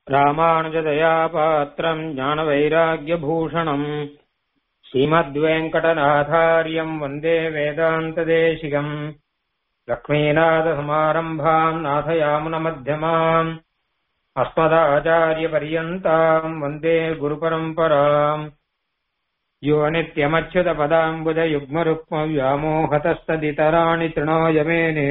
ராமானுஜதயா பாத்திரம் ஞானவைராக்கியபூஷணம் ஸ்ரீமத்வேங்கடநாதாரியம் வந்தே வேதாந்ததேசிகம் லக்ஷ்மீநாதசமாரம்பாம் நாதயாமுனமத்தியமாம் अस्मदाचार्यपर्यन्ताम् वन्दे गुरुपरम्पराम् यो नित्यमच्युतपदाम्बुजयुग्मरुक्मव्यामोहतस्तदितराणि तृणोयमेने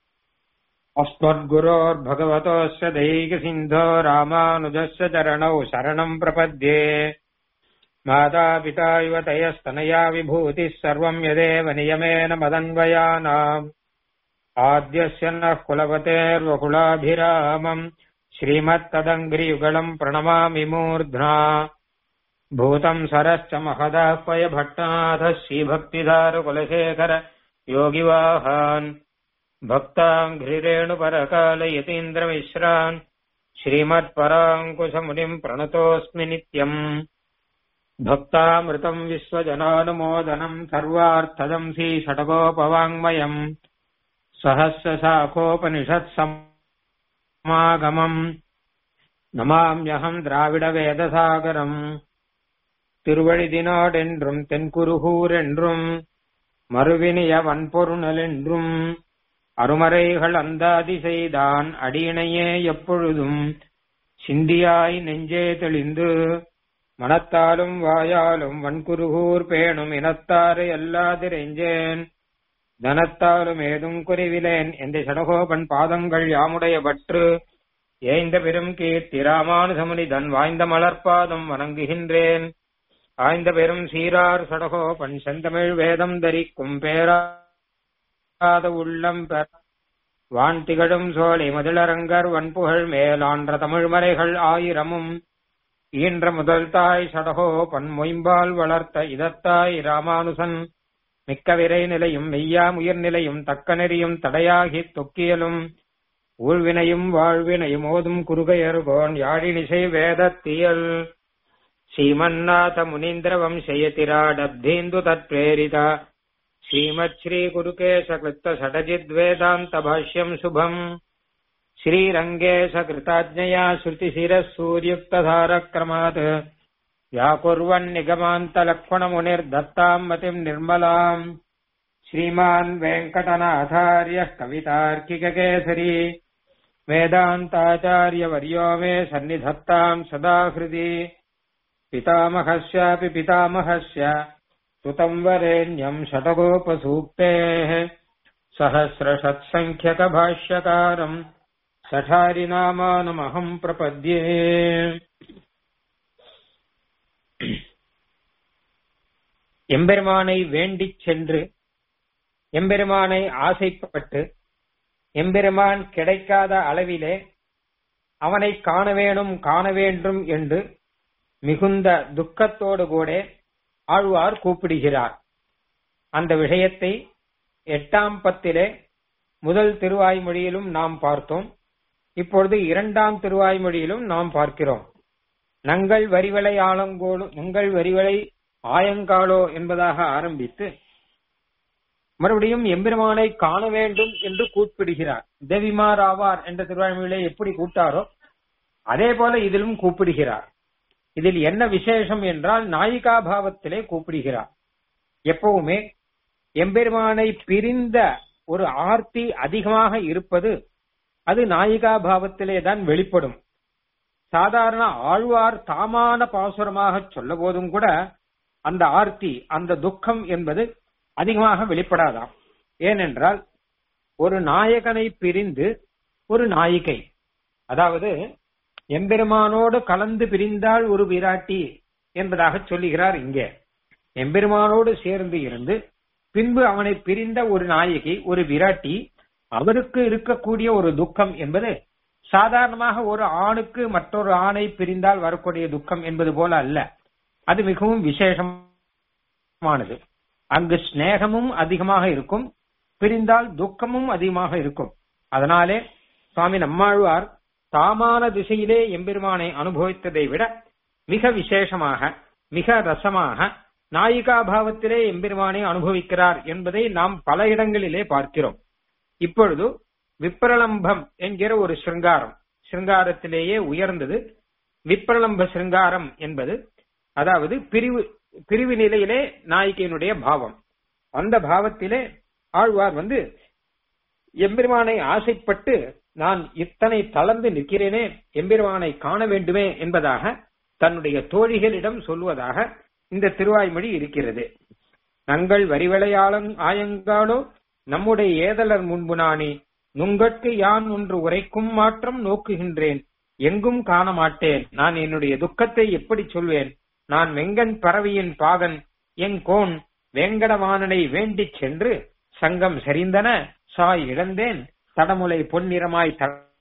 अस्मद्गुरोर्भगवतोऽस्य दैकसिन्धो रामानुजस्य चरणौ शरणम् प्रपद्ये मातापिता इव तयस्तनया विभूतिः सर्वम् यदेव नियमेन मदन्वयानाम् आद्यस्य नः कुलपतेर्वकुलाभिरामम् श्रीमत्तदङ्घ्रियुगलम् प्रणमामि मूर्ध्ना भूतम् सरश्च महदाह्वय भट्टनाथः श्रीभक्तिधारकुलशेखर योगिवाहान् भक्ताङ्घ्रिरेणुपरकालयतीन्द्रमिश्रान् श्रीमत्पराङ्कुशमुनिम् प्रणतोऽस्मि नित्यम् भक्तामृतम् विश्वजनानुमोदनम् सर्वार्थदम् श्रीषटकोपवाङ्मयम् सहस्रशाखोपनिषत्सम् சமாகமம் நமாம்யகம் திராவிட வேதசாகரம் திருவழிதினாடென்றும் தென்குருகூர் என்றும் மறுவினிய வன்பொருணல் என்றும் அருமறைகள் அந்தாதி செய்தான் அடியினையே எப்பொழுதும் சிந்தியாய் நெஞ்சே தெளிந்து மனத்தாலும் வாயாலும் வன்குருகூர் பேணும் இனத்தாரை அல்லாதிரைஞ்சேன் தனத்தாலும் ஏதும் குறைவிலேன் என்ற சடகோபன் பாதங்கள் யாமுடைய பற்று ஏய்ந்த பெரும் கீர்த்தி ராமானுசமுனிதன் வாய்ந்த மலர்பாதம் வணங்குகின்றேன் ஆய்ந்த பெரும் சீரார் சடகோபன் செந்தமிழ் வேதம் தரிக்கும் பேராத உள்ளம் பெற வான் திகழும் சோலை மதிலரங்கர் வன்புகழ் மேலான்ற தமிழ்மறைகள் ஆயிரமும் ஈன்ற முதல் தாய் சடகோபன் மொயம்பால் வளர்த்த இதத்தாய் ராமானுசன் மிக்க விரை நிலையும் மெய்யாம் உயிர் நிலையும் தக்க நெறியும் தடையாகி தொக்கியலும் ஊழ்வினையும் வாழ்வினையும் ஓதும் குறுகையர்கோன் யாழினிசை வேதத்தியல் ஸ்ரீமன்னாத முனீந்திர வம்சயதிராடப்தீந்து தத்பிரேரித ஸ்ரீமத் ஸ்ரீ குருகேச கிருத்த சடஜித் வேதாந்த பாஷ்யம் சுபம் ஸ்ரீரங்கேಶ கிருதாஜ்ஞயா ஸ்ருதிசிரः சூர்யுக்ததாரக்ரமாத் व्याकुर्वन्निगमान्तलक्ष्मणमुनिर्दत्ताम् मतिम् निर्मलाम् श्रीमान् वेङ्कटनाथार्यः कवितार्किककेसरी वेदान्ताचार्यवर्यो मे सन्निधत्ताम् सदा हृदि पितामहस्यापि पितामहस्य सुतम् वरेण्यम् शतकोपसूक्तेः सहस्रषत्सङ्ख्यकभाष्यकारम् सठारिनामानमहम् प्रपद्ये எம்பெருமானை வேண்டிச் சென்று எம்பெருமானை ஆசைப்பட்டு எம்பெருமான் கிடைக்காத அளவிலே அவனை காண வேணும் காண வேண்டும் என்று மிகுந்த துக்கத்தோடு கூட ஆழ்வார் கூப்பிடுகிறார் அந்த விஷயத்தை எட்டாம் பத்திலே முதல் திருவாய்மொழியிலும் நாம் பார்த்தோம் இப்பொழுது இரண்டாம் திருவாய்மொழியிலும் நாம் பார்க்கிறோம் நங்கள் வரிவளை ஆலங்கோடு உங்கள் வரிவளை ஆயங்காலோ என்பதாக ஆரம்பித்து மறுபடியும் எம்பெருமானை காண வேண்டும் என்று கூப்பிடுகிறார் தேவிமார் ஆவார் என்ற திருவாழ்மையிலே எப்படி கூட்டாரோ அதே போல இதிலும் கூப்பிடுகிறார் இதில் என்ன விசேஷம் என்றால் நாயிகா பாவத்திலே கூப்பிடுகிறார் எப்பவுமே எம்பெருமானை பிரிந்த ஒரு ஆர்த்தி அதிகமாக இருப்பது அது நாயிகா பாவத்திலே தான் வெளிப்படும் சாதாரண ஆழ்வார் தாமான பாசுரமாக சொல்ல போதும் கூட அந்த ஆர்த்தி அந்த துக்கம் என்பது அதிகமாக வெளிப்படாதாம் ஏனென்றால் ஒரு நாயகனை பிரிந்து ஒரு நாயிகை அதாவது எம்பெருமானோடு கலந்து பிரிந்தால் ஒரு விராட்டி என்பதாக சொல்லுகிறார் இங்கே எம்பெருமானோடு சேர்ந்து இருந்து பின்பு அவனை பிரிந்த ஒரு நாயகி ஒரு விராட்டி அவருக்கு இருக்கக்கூடிய ஒரு துக்கம் என்பது சாதாரணமாக ஒரு ஆணுக்கு மற்றொரு ஆணை பிரிந்தால் வரக்கூடிய துக்கம் என்பது போல அல்ல அது மிகவும் விசேஷமானது அங்கு ஸ்நேகமும் அதிகமாக இருக்கும் பிரிந்தால் துக்கமும் அதிகமாக இருக்கும் அதனாலே சுவாமி நம்மாழ்வார் தாமான திசையிலே எம்பெருமானை அனுபவித்ததை விட மிக விசேஷமாக மிக ரசமாக நாயிகா பாவத்திலே எம்பெருமானை அனுபவிக்கிறார் என்பதை நாம் பல இடங்களிலே பார்க்கிறோம் இப்பொழுது விப்ரலம்பம் என்கிற ஒரு சிருங்காரம் சிருங்காரத்திலேயே உயர்ந்தது விப்ரலம்ப சிருங்காரம் என்பது அதாவது பிரிவு பிரிவு நிலையிலே நாயிகையினுடைய பாவம் அந்த பாவத்திலே ஆழ்வார் வந்து எம்பெருமானை ஆசைப்பட்டு நான் இத்தனை தளர்ந்து நிற்கிறேனே எம்பெருமானை காண வேண்டுமே என்பதாக தன்னுடைய தோழிகளிடம் சொல்வதாக இந்த திருவாய்மொழி இருக்கிறது நங்கள் வரிவளையாளம் ஆயங்காலோ நம்முடைய ஏதலர் முன்பு நானே நுங்கட்கு யான் ஒன்று உரைக்கும் மாற்றம் நோக்குகின்றேன் எங்கும் காண மாட்டேன் நான் என்னுடைய துக்கத்தை எப்படி சொல்வேன் நான் வெங்கன் பறவையின் பாகன் என் கோன் வேங்கடவாணனை வேண்டிச் சென்று சங்கம் சரிந்தன சாய் இழந்தேன் தடமுலை பொன்னிறமாய்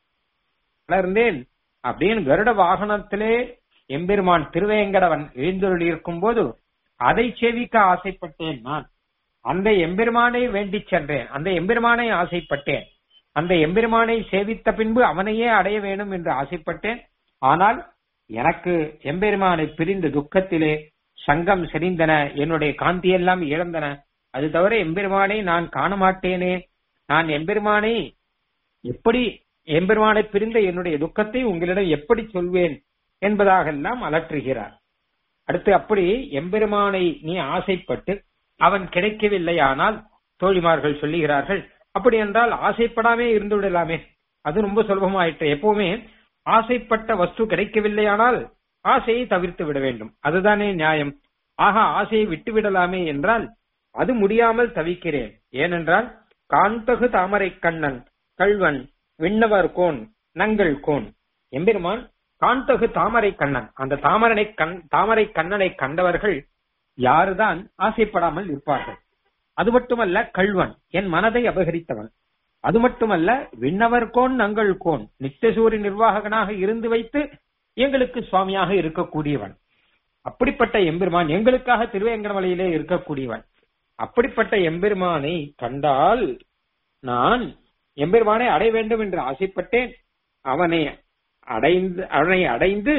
தளர்ந்தேன் அப்படின்னு கருட வாகனத்திலே எம்பெருமான் திருவேங்கடவன் எழுந்தருள் இருக்கும் போது அதை செவிக்க ஆசைப்பட்டேன் நான் அந்த எம்பெருமானை வேண்டிச் சென்றேன் அந்த எம்பெருமானை ஆசைப்பட்டேன் அந்த எம்பெருமானை சேவித்த பின்பு அவனையே அடைய வேண்டும் என்று ஆசைப்பட்டேன் ஆனால் எனக்கு எம்பெருமானை பிரிந்த துக்கத்திலே சங்கம் செறிந்தன என்னுடைய காந்தியெல்லாம் இழந்தன அது தவிர எம்பெருமானை நான் காண மாட்டேனே நான் எம்பெருமானை எப்படி எம்பெருமானை பிரிந்த என்னுடைய துக்கத்தை உங்களிடம் எப்படி சொல்வேன் என்பதாகெல்லாம் அலற்றுகிறார் அடுத்து அப்படி எம்பெருமானை நீ ஆசைப்பட்டு அவன் கிடைக்கவில்லையானால் தோழிமார்கள் சொல்லுகிறார்கள் அப்படி என்றால் ஆசைப்படாமே இருந்து விடலாமே அது ரொம்ப சுலபமாயிற்று எப்பவுமே ஆசைப்பட்ட வஸ்து கிடைக்கவில்லையானால் ஆசையை தவிர்த்து விட வேண்டும் அதுதானே நியாயம் ஆக ஆசையை விட்டு விடலாமே என்றால் அது முடியாமல் தவிக்கிறேன் ஏனென்றால் காந்தகு தாமரை கண்ணன் கள்வன் விண்ணவர் கோன் நங்கள் கோன் எம்பெருமான் காந்தகு தாமரை கண்ணன் அந்த தாமரனை கண் தாமரை கண்ணனை கண்டவர்கள் யாருதான் ஆசைப்படாமல் இருப்பார்கள் அது மட்டுமல்ல கள்வன் என் மனதை அபகரித்தவன் அது மட்டுமல்ல விண்ணவர் கோன் நங்கள் கோன் நித்தியசூரி நிர்வாகனாக இருந்து வைத்து எங்களுக்கு சுவாமியாக இருக்கக்கூடியவன் அப்படிப்பட்ட எம்பெருமான் எங்களுக்காக திருவேங்கடமலையிலே இருக்கக்கூடியவன் அப்படிப்பட்ட எம்பெருமானை கண்டால் நான் எம்பெருமானை அடைய வேண்டும் என்று ஆசைப்பட்டேன் அவனை அடைந்து அவனை அடைந்து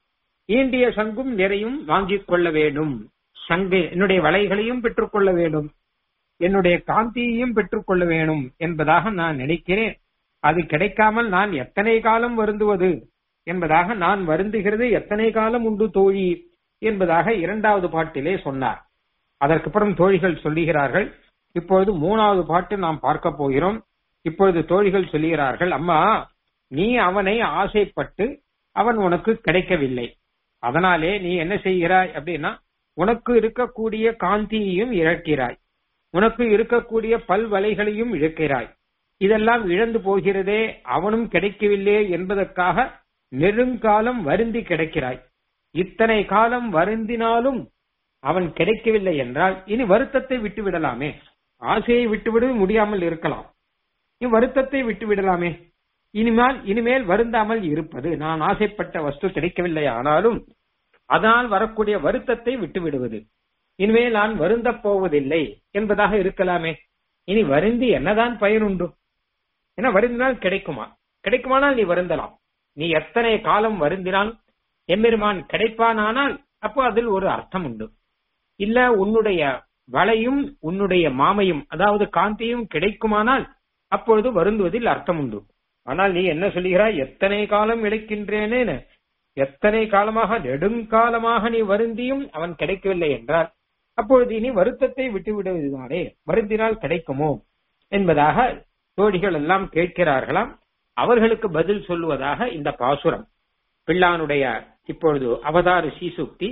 ஈண்டிய சங்கும் நிறையும் வாங்கிக் கொள்ள வேண்டும் சங்கு என்னுடைய வலைகளையும் பெற்றுக்கொள்ள வேண்டும் என்னுடைய காந்தியையும் பெற்றுக்கொள்ள வேணும் என்பதாக நான் நினைக்கிறேன் அது கிடைக்காமல் நான் எத்தனை காலம் வருந்துவது என்பதாக நான் வருந்துகிறது எத்தனை காலம் உண்டு தோழி என்பதாக இரண்டாவது பாட்டிலே சொன்னார் அதற்கப்புறம் தோழிகள் சொல்லுகிறார்கள் இப்பொழுது மூணாவது பாட்டு நாம் பார்க்க போகிறோம் இப்பொழுது தோழிகள் சொல்லுகிறார்கள் அம்மா நீ அவனை ஆசைப்பட்டு அவன் உனக்கு கிடைக்கவில்லை அதனாலே நீ என்ன செய்கிறாய் அப்படின்னா உனக்கு இருக்கக்கூடிய காந்தியையும் இழக்கிறாய் உனக்கு இருக்கக்கூடிய பல்வலைகளையும் இழக்கிறாய் இதெல்லாம் இழந்து போகிறதே அவனும் கிடைக்கவில்லை என்பதற்காக நெடுங்காலம் வருந்தி கிடைக்கிறாய் இத்தனை காலம் வருந்தினாலும் அவன் கிடைக்கவில்லை என்றால் இனி வருத்தத்தை விட்டு விடலாமே ஆசையை விட்டுவிட முடியாமல் இருக்கலாம் நீ வருத்தத்தை விட்டு விடலாமே இனிமேல் இனிமேல் வருந்தாமல் இருப்பது நான் ஆசைப்பட்ட வஸ்து கிடைக்கவில்லை ஆனாலும் அதனால் வரக்கூடிய வருத்தத்தை விட்டு விடுவது இனிமேல் நான் வருந்தப் போவதில்லை என்பதாக இருக்கலாமே இனி வருந்தி என்னதான் பயனுண்டு ஏன்னா வருந்தினால் கிடைக்குமா கிடைக்குமானால் நீ வருந்தலாம் நீ எத்தனை காலம் வருந்தினால் எம்பெருமான் கிடைப்பானானால் அப்போ அதில் ஒரு அர்த்தம் உண்டு இல்ல உன்னுடைய வளையும் உன்னுடைய மாமையும் அதாவது காந்தியும் கிடைக்குமானால் அப்பொழுது வருந்துவதில் அர்த்தம் உண்டு ஆனால் நீ என்ன சொல்லுகிறாய் எத்தனை காலம் இழைக்கின்றேனே எத்தனை காலமாக நெடுங்காலமாக நீ வருந்தியும் அவன் கிடைக்கவில்லை என்றால் அப்பொழுது இனி வருத்தத்தை விட்டு விடுவதுதானே வருந்தினால் கிடைக்குமோ என்பதாக தோழிகள் எல்லாம் கேட்கிறார்களாம் அவர்களுக்கு பதில் சொல்லுவதாக இந்த பாசுரம் பிள்ளானுடைய இப்பொழுது அவதார சீசுக்தி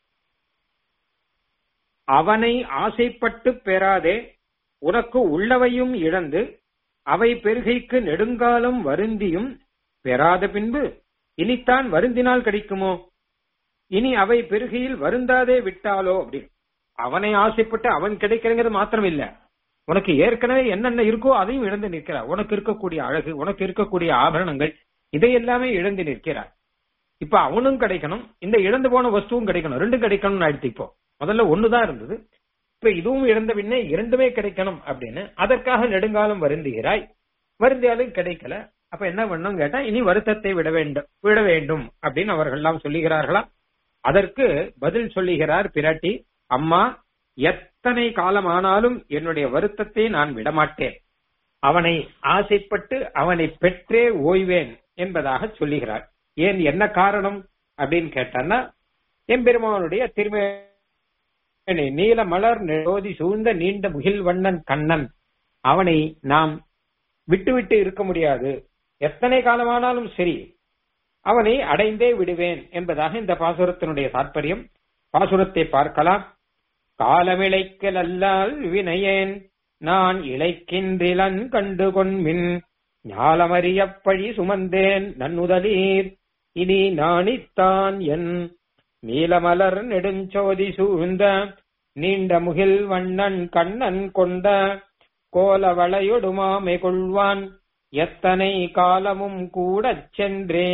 அவனை ஆசைப்பட்டு பெறாதே உனக்கு உள்ளவையும் இழந்து அவை பெருகைக்கு நெடுங்காலம் வருந்தியும் பெறாத பின்பு இனித்தான் வருந்தினால் கிடைக்குமோ இனி அவை பெருகையில் வருந்தாதே விட்டாலோ அப்படின்னு அவனை ஆசைப்பட்டு அவன் கிடைக்கிறங்கிறது மாத்திரம் இல்ல உனக்கு ஏற்கனவே என்னென்ன இருக்கோ அதையும் இழந்து நிற்கிறார் உனக்கு இருக்கக்கூடிய அழகு உனக்கு இருக்கக்கூடிய ஆபரணங்கள் இதை எல்லாமே இழந்து நிற்கிறார் இப்ப அவனும் கிடைக்கணும் இந்த இழந்து போன வஸ்துவும் கிடைக்கணும் ரெண்டும் கிடைக்கணும்னு ஆயிடுத்து இப்போ முதல்ல ஒண்ணுதான் இருந்தது இப்ப இதுவும் இழந்த பின்னே இரண்டுமே கிடைக்கணும் அப்படின்னு அதற்காக நெடுங்காலம் வருந்துகிறாய் வருந்தியாலும் கிடைக்கல அப்ப என்ன பண்ணும் கேட்டா இனி வருத்தத்தை விட வேண்டும் விட வேண்டும் அப்படின்னு அவர்கள் எல்லாம் சொல்லுகிறார்களா அதற்கு பதில் சொல்லுகிறார் பிராட்டி அம்மா எத்தனை காலம் ஆனாலும் என்னுடைய வருத்தத்தை நான் விடமாட்டேன் அவனை ஆசைப்பட்டு அவனை பெற்றே ஓய்வேன் என்பதாக சொல்லுகிறார் ஏன் என்ன காரணம் அப்படின்னு கேட்டான்னா எம்பெருமானுடைய திருமேனி நீல மலர் நெரோதி சூழ்ந்த நீண்ட முகில் வண்ணன் கண்ணன் அவனை நாம் விட்டுவிட்டு இருக்க முடியாது எத்தனை காலமானாலும் சரி அவனை அடைந்தே விடுவேன் என்பதாக இந்த பாசுரத்தினுடைய தாற்பயம் பாசுரத்தை பார்க்கலாம் காலமிழைக்கல் அல்லால் வினையேன் நான் இழைக்கின்றிலன் கண்டு கொன்மின் ஞாலமறியப் பழி சுமந்தேன் நன்னுதலீர் இனி நாணித்தான் என் நீலமலர் நெடுஞ்சோதி சூழ்ந்த நீண்ட முகில் வண்ணன் கண்ணன் கொண்ட கோலவளையொடுமாமை கொள்வான் எத்தனை காலமும் கூடச் சென்றே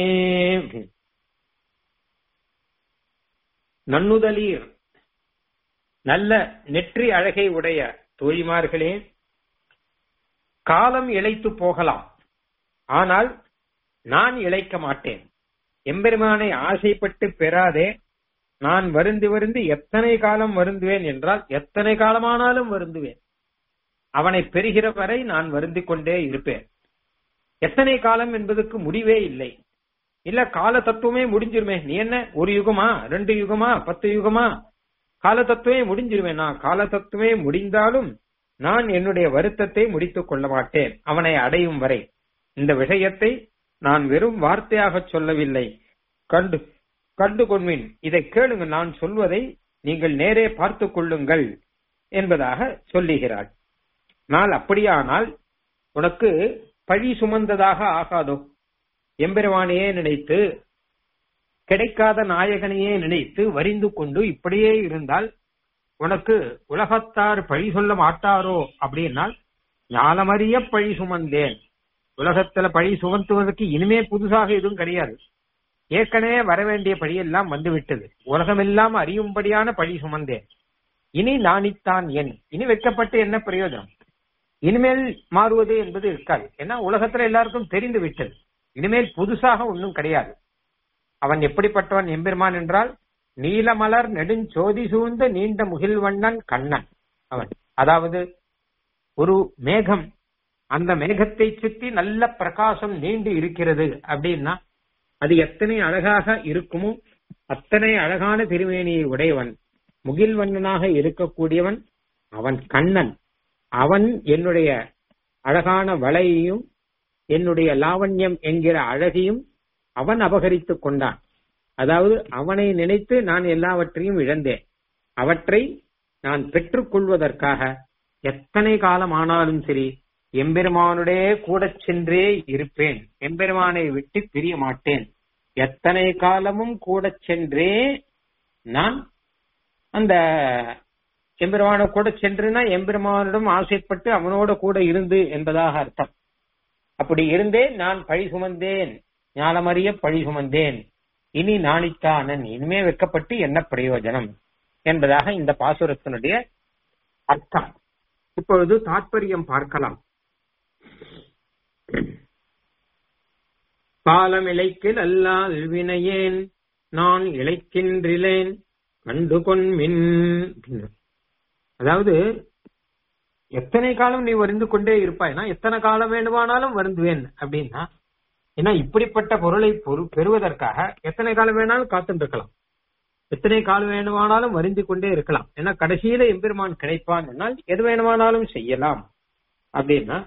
நன்னுதலீர் நல்ல நெற்றி அழகை உடைய தோழிமார்களே காலம் இழைத்து போகலாம் ஆனால் நான் இழைக்க மாட்டேன் எம்பெருமானை ஆசைப்பட்டு பெறாதே நான் வருந்து வருந்து எத்தனை காலம் வருந்துவேன் என்றால் எத்தனை காலமானாலும் வருந்துவேன் அவனை பெறுகிற வரை நான் வருந்தி கொண்டே இருப்பேன் எத்தனை காலம் என்பதற்கு முடிவே இல்லை இல்ல கால தத்துவமே முடிஞ்சிருமே நீ என்ன ஒரு யுகமா ரெண்டு யுகமா பத்து யுகமா கால தத்துவமே முடிஞ்சிருவேன் நான் கால தத்துவமே முடிந்தாலும் நான் என்னுடைய வருத்தத்தை முடித்துக் கொள்ள மாட்டேன் அவனை அடையும் வரை இந்த விஷயத்தை நான் வெறும் வார்த்தையாக சொல்லவில்லை கண்டு கண்டு கொள்வேன் இதை கேளுங்க நான் சொல்வதை நீங்கள் நேரே பார்த்துக் கொள்ளுங்கள் என்பதாக சொல்லுகிறாள் நான் அப்படியானால் உனக்கு பழி சுமந்ததாக ஆகாதோ எம்பெருமானையே நினைத்து கிடைக்காத நாயகனையே நினைத்து வரிந்து கொண்டு இப்படியே இருந்தால் உனக்கு உலகத்தார் பழி சொல்ல மாட்டாரோ அப்படின்னால் ஞானமறிய பழி சுமந்தேன் உலகத்துல பழி சுமத்துவதற்கு இனிமே புதுசாக எதுவும் கிடையாது ஏற்கனவே வரவேண்டிய பழியெல்லாம் வந்துவிட்டது உலகமெல்லாம் அறியும்படியான பழி சுமந்தேன் இனி நாணித்தான் என் இனி வைக்கப்பட்டு என்ன பிரயோஜனம் இனிமேல் மாறுவது என்பது இருக்காது ஏன்னா உலகத்துல எல்லாருக்கும் தெரிந்து விட்டது இனிமேல் புதுசாக ஒன்றும் கிடையாது அவன் எப்படிப்பட்டவன் எம்பெருமான் என்றால் நீலமலர் நெடுஞ்சோதி சூழ்ந்த நீண்ட முகில்வண்ணன் கண்ணன் அவன் அதாவது ஒரு மேகம் அந்த மேகத்தை சுற்றி நல்ல பிரகாசம் நீண்டு இருக்கிறது அப்படின்னா அது எத்தனை அழகாக இருக்குமோ அத்தனை அழகான திருமேனியை உடையவன் முகில்வண்ணனாக இருக்கக்கூடியவன் அவன் கண்ணன் அவன் என்னுடைய அழகான வளையையும் என்னுடைய லாவண்யம் என்கிற அழகையும் அவன் அபகரித்துக் கொண்டான் அதாவது அவனை நினைத்து நான் எல்லாவற்றையும் இழந்தேன் அவற்றை நான் பெற்றுக் கொள்வதற்காக எத்தனை காலம் ஆனாலும் சரி எம்பெருமானுடைய கூட சென்றே இருப்பேன் எம்பெருமானை விட்டு பிரிய மாட்டேன் எத்தனை காலமும் கூட சென்றே நான் அந்த எம்பெருமான கூட சென்றுனா எம்பெருமானிடம் ஆசைப்பட்டு அவனோட கூட இருந்து என்பதாக அர்த்தம் அப்படி இருந்தேன் நான் பழி சுமந்தேன் ஞானமறிய பழி சுமந்தேன் இனி நாணித்தானன் இனிமே வைக்கப்பட்டு என்ன பிரயோஜனம் என்பதாக இந்த பாசுரத்தினுடைய அர்த்தம் இப்பொழுது தாற்பயம் பார்க்கலாம் காலம் இழைக்கில் அல்லால் வினையேன் நான் இழைக்கின்றிலேன் கண்டு கொன்மின் அதாவது எத்தனை காலம் நீ வருந்து கொண்டே இருப்பாய்னா எத்தனை காலம் வேண்டுமானாலும் வருந்துவேன் அப்படின்னா ஏன்னா இப்படிப்பட்ட பொருளை பொரு- பெறுவதற்காக எத்தனை காலம் வேணாலும் காத்துட்டு இருக்கலாம் எத்தனை காலம் வேணுமானாலும் வருந்தி கொண்டே இருக்கலாம் ஏன்னா கடைசியில எம்பெருமான் கிடைப்பான் என்னால் எது வேணுமானாலும் செய்யலாம் அப்படின்னா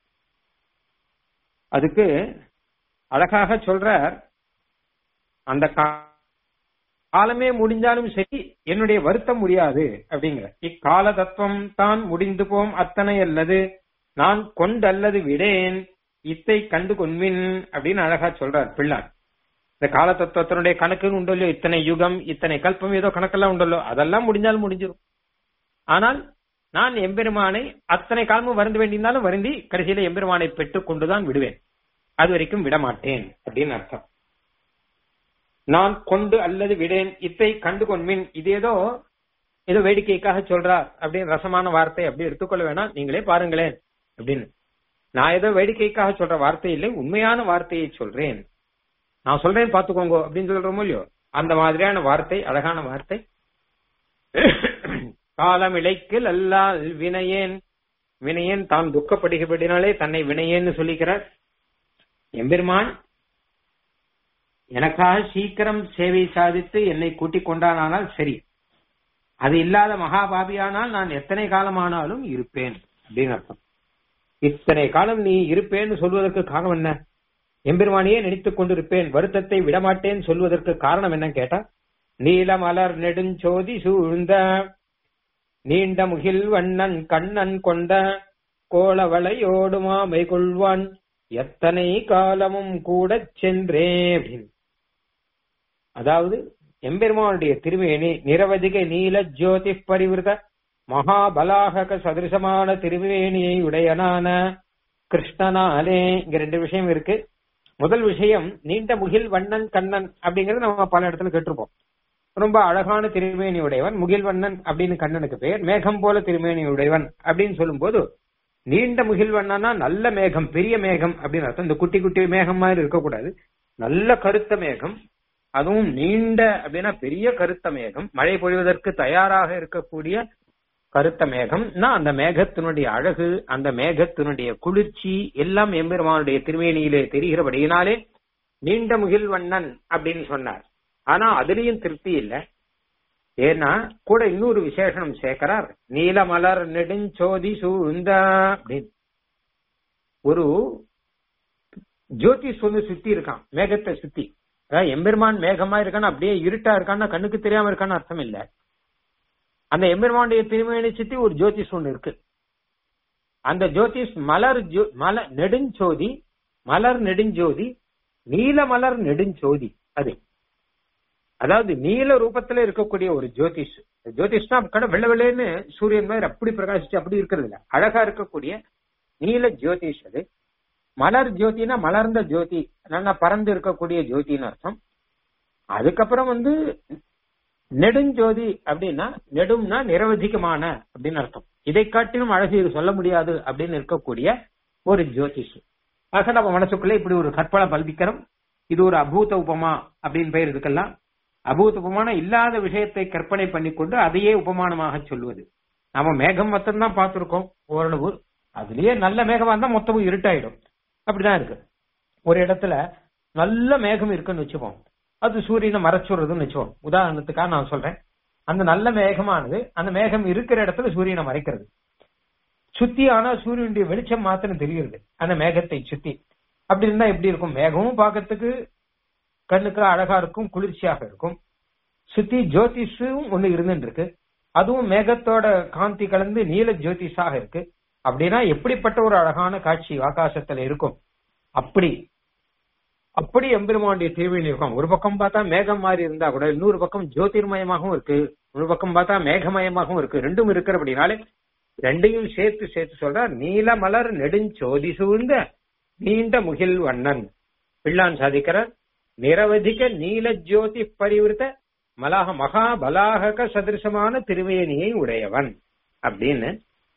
அதுக்கு அழகாக சொல்றார் அந்த கா- காலமே முடிஞ்சாலும் சரி என்னுடைய வருத்தம் முடியாது அப்படிங்கிற இக்கால தத்துவம் தான் முடிந்து போம் அத்தனை அல்லது நான் கொண்டல்லது விடேன் இத்தை கண்டு கொன்மின் அப்படின்னு அழகா சொல்றார் பிள்ளார் இந்த கால தத்துவத்தினுடைய கணக்குன்னு உண்டല്ലോ இத்தனை யுகம் இத்தனை கல்பம் ஏதோ கணக்கெல்லாம் உண்டല്ലോ அதெல்லாம் முடிஞ்சாலும் முடிஞ்சிடும் ஆனால் நான் எம்பெருமானை அத்தனை காலமும் வருந்த வேண்டியிருந்தாலும் வருந்தி கடைசியில எம்பெருமானை பெற்றுக் கொண்டுதான் விடுவேன் அது வரைக்கும் விட மாட்டேன் அப்படின்னு அர்த்தம் நான் கொண்டு அல்லது விடேன் இத்தை கண்டு கொன்மின் இது ஏதோ ஏதோ வேடிக்கைக்காக சொல்றார் அப்படின்னு ரசமான வார்த்தை அப்படி எடுத்துக்கொள்ள வேணாம் நீங்களே பாருங்களேன் அப்படின்னு நான் ஏதோ வேடிக்கைக்காக சொல்ற வார்த்தை இல்லை உண்மையான வார்த்தையை சொல்றேன் நான் சொல்றேன் பாத்துக்கோங்க அப்படின்னு சொல்றோமோ இல்லையோ அந்த மாதிரியான வார்த்தை அழகான வார்த்தை காலம் இழைக்கில் அல்லால் வினையேன் வினையேன் தான் துக்கப்படுகிறபடினாலே தன்னை வினையேன்னு சொல்லிக்கிறார் எம்பெருமான் எனக்காக சீக்கிரம் சேவை சாதித்து என்னை கூட்டிக் கொண்டானால் சரி அது இல்லாத மகாபாபியானால் நான் எத்தனை காலமானாலும் இருப்பேன் அப்படின்னு அர்த்தம் இத்தனை காலம் நீ இருப்பேன்னு சொல்வதற்கு காரணம் என்ன எம்பெருமானியே நினைத்துக் கொண்டிருப்பேன் வருத்தத்தை விடமாட்டேன் சொல்வதற்கு காரணம் என்னன்னு கேட்டா நீலமலர் நெடுஞ்சோதி சூழ்ந்த நீண்ட முகில் வண்ணன் கண்ணன் கொண்ட கோலவளையோடுமாமை கொள்வான் எத்தனை காலமும் கூட சென்றே அப்படின்னு அதாவது எம்பெருமானுடைய திருமேனி நிரவதிக நீல ஜோதி பரிவிருத மகாபலாகக சதிருஷமான திருமேனியை உடையனான கிருஷ்ணனாலே இங்க ரெண்டு விஷயம் இருக்கு முதல் விஷயம் நீண்ட முகில் வண்ணன் கண்ணன் அப்படிங்கறது நம்ம பல இடத்துல கேட்டிருப்போம் ரொம்ப அழகான திருமேனி உடையவன் முகில் வண்ணன் அப்படின்னு கண்ணனுக்கு பெயர் மேகம் போல திருமேனி உடையவன் அப்படின்னு சொல்லும் போது நீண்ட முகில் வண்ணனா நல்ல மேகம் பெரிய மேகம் அப்படின்னு அர்த்தம் இந்த குட்டி குட்டி மேகம் மாதிரி இருக்கக்கூடாது நல்ல கருத்த மேகம் அதுவும் நீண்ட அப்படின்னா பெரிய கருத்த மேகம் மழை பொழிவதற்கு தயாராக இருக்கக்கூடிய கருத்த மேகம்னா அந்த மேகத்தினுடைய அழகு அந்த மேகத்தினுடைய குளிர்ச்சி எல்லாம் எம்பெருமானுடைய திருமேனியிலே தெரிகிறபடியினாலே நீண்ட முகில் வண்ணன் அப்படின்னு சொன்னார் ஆனா அதுலயும் திருப்தி இல்லை ஏன்னா கூட இன்னொரு விசேஷனம் சேர்க்கிறார் நீலமலர் நெடுஞ்சோதி சூழ்ந்த அப்படின்னு ஒரு ஜோதிஷ் வந்து சுத்தி இருக்கான் மேகத்தை சுத்தி அதாவது எம்பெருமான் மேகமா இருக்கான்னு அப்படியே இருட்டா இருக்கான்னா கண்ணுக்கு தெரியாம இருக்கான்னு அர்த்தம் இல்ல அந்த எம்பெருமானுடைய திருமேனி சுத்தி ஒரு ஜோதிஷ் ஒண்ணு இருக்கு அந்த ஜோதிஷ் மலர் ஜோ- மலர் நெடுஞ்சோதி மலர் நெடுஞ்சோதி நீல மலர் நெடுஞ்சோதி அது அதாவது நீல ரூபத்துல இருக்கக்கூடிய ஒரு ஜோதிஷ் ஜோதிஷ்னா கடை வெள்ள வெள்ளைன்னு சூரியன் மாதிரி அப்படி பிரகாசிச்சு அப்படி இருக்கிறது இல்ல அழகா இருக்கக்கூடிய நீல ஜோதிஷ் அது மலர் ஜோதினா மலர்ந்த ஜோதி நல்லா பறந்து இருக்கக்கூடிய ஜோதின்னு அர்த்தம் அதுக்கப்புறம் வந்து நெடுஞ்சோதி அப்படின்னா நெடும்னா நிரவதிகமான அப்படின்னு அர்த்தம் இதை காட்டிலும் அழகு இது சொல்ல முடியாது அப்படின்னு இருக்கக்கூடிய ஒரு ஜோதிஷ் ஆக நம்ம மனசுக்குள்ள இப்படி ஒரு கற்பனை பல்பிக்கிறோம் இது ஒரு அபூத உபமா அப்படின்னு பெயர் இதுக்கெல்லாம் அபூத உபமான இல்லாத விஷயத்தை கற்பனை பண்ணிக்கொண்டு அதையே உபமானமாக சொல்லுவது நாம மேகம் மொத்தம் தான் பார்த்திருக்கோம் ஓரளவு அதுலயே நல்ல மேகமா இருந்தா மொத்தமும் இருட்டாயிடும் அப்படிதான் இருக்கு ஒரு இடத்துல நல்ல மேகம் இருக்குன்னு வச்சுப்போம் அது சூரியனை மறைச்சுடுறதுன்னு வச்சுப்போம் உதாரணத்துக்காக நான் சொல்றேன் அந்த நல்ல மேகமானது அந்த மேகம் இருக்கிற இடத்துல சூரியனை மறைக்கிறது சுத்தி ஆனா சூரியனுடைய வெளிச்சம் மாத்திரம் தெரிகிறது அந்த மேகத்தை சுத்தி அப்படி இருந்தா எப்படி இருக்கும் மேகமும் பார்க்கறதுக்கு கண்ணுக்கு அழகா இருக்கும் குளிர்ச்சியாக இருக்கும் சுத்தி ஜோதிஷும் ஒண்ணு இருந்துட்டு இருக்கு அதுவும் மேகத்தோட காந்தி கலந்து நீல ஜோதிஷாக இருக்கு அப்படின்னா எப்படிப்பட்ட ஒரு அழகான காட்சி ஆகாசத்துல இருக்கும் அப்படி அப்படி எம்பெருமானுடைய திருவிழி இருக்கும் ஒரு பக்கம் பார்த்தா மேகம் மாதிரி இருந்தா கூட இன்னொரு பக்கம் ஜோதிர்மயமாகவும் இருக்கு ஒரு பக்கம் பார்த்தா மேகமயமாகவும் இருக்கு ரெண்டும் இருக்கிறபடினாலே ரெண்டையும் சேர்த்து சேர்த்து சொல்றார் நீல மலர் நெடுஞ்சோதி சூழ்ந்த நீண்ட முகில் வண்ணன் பிள்ளான் சாதிக்கிறார் நிரவதிக நீல ஜோதி பரிவிருத்த மலாக மகாபலாகக சதிருஷமான திருவேணியை உடையவன் அப்படின்னு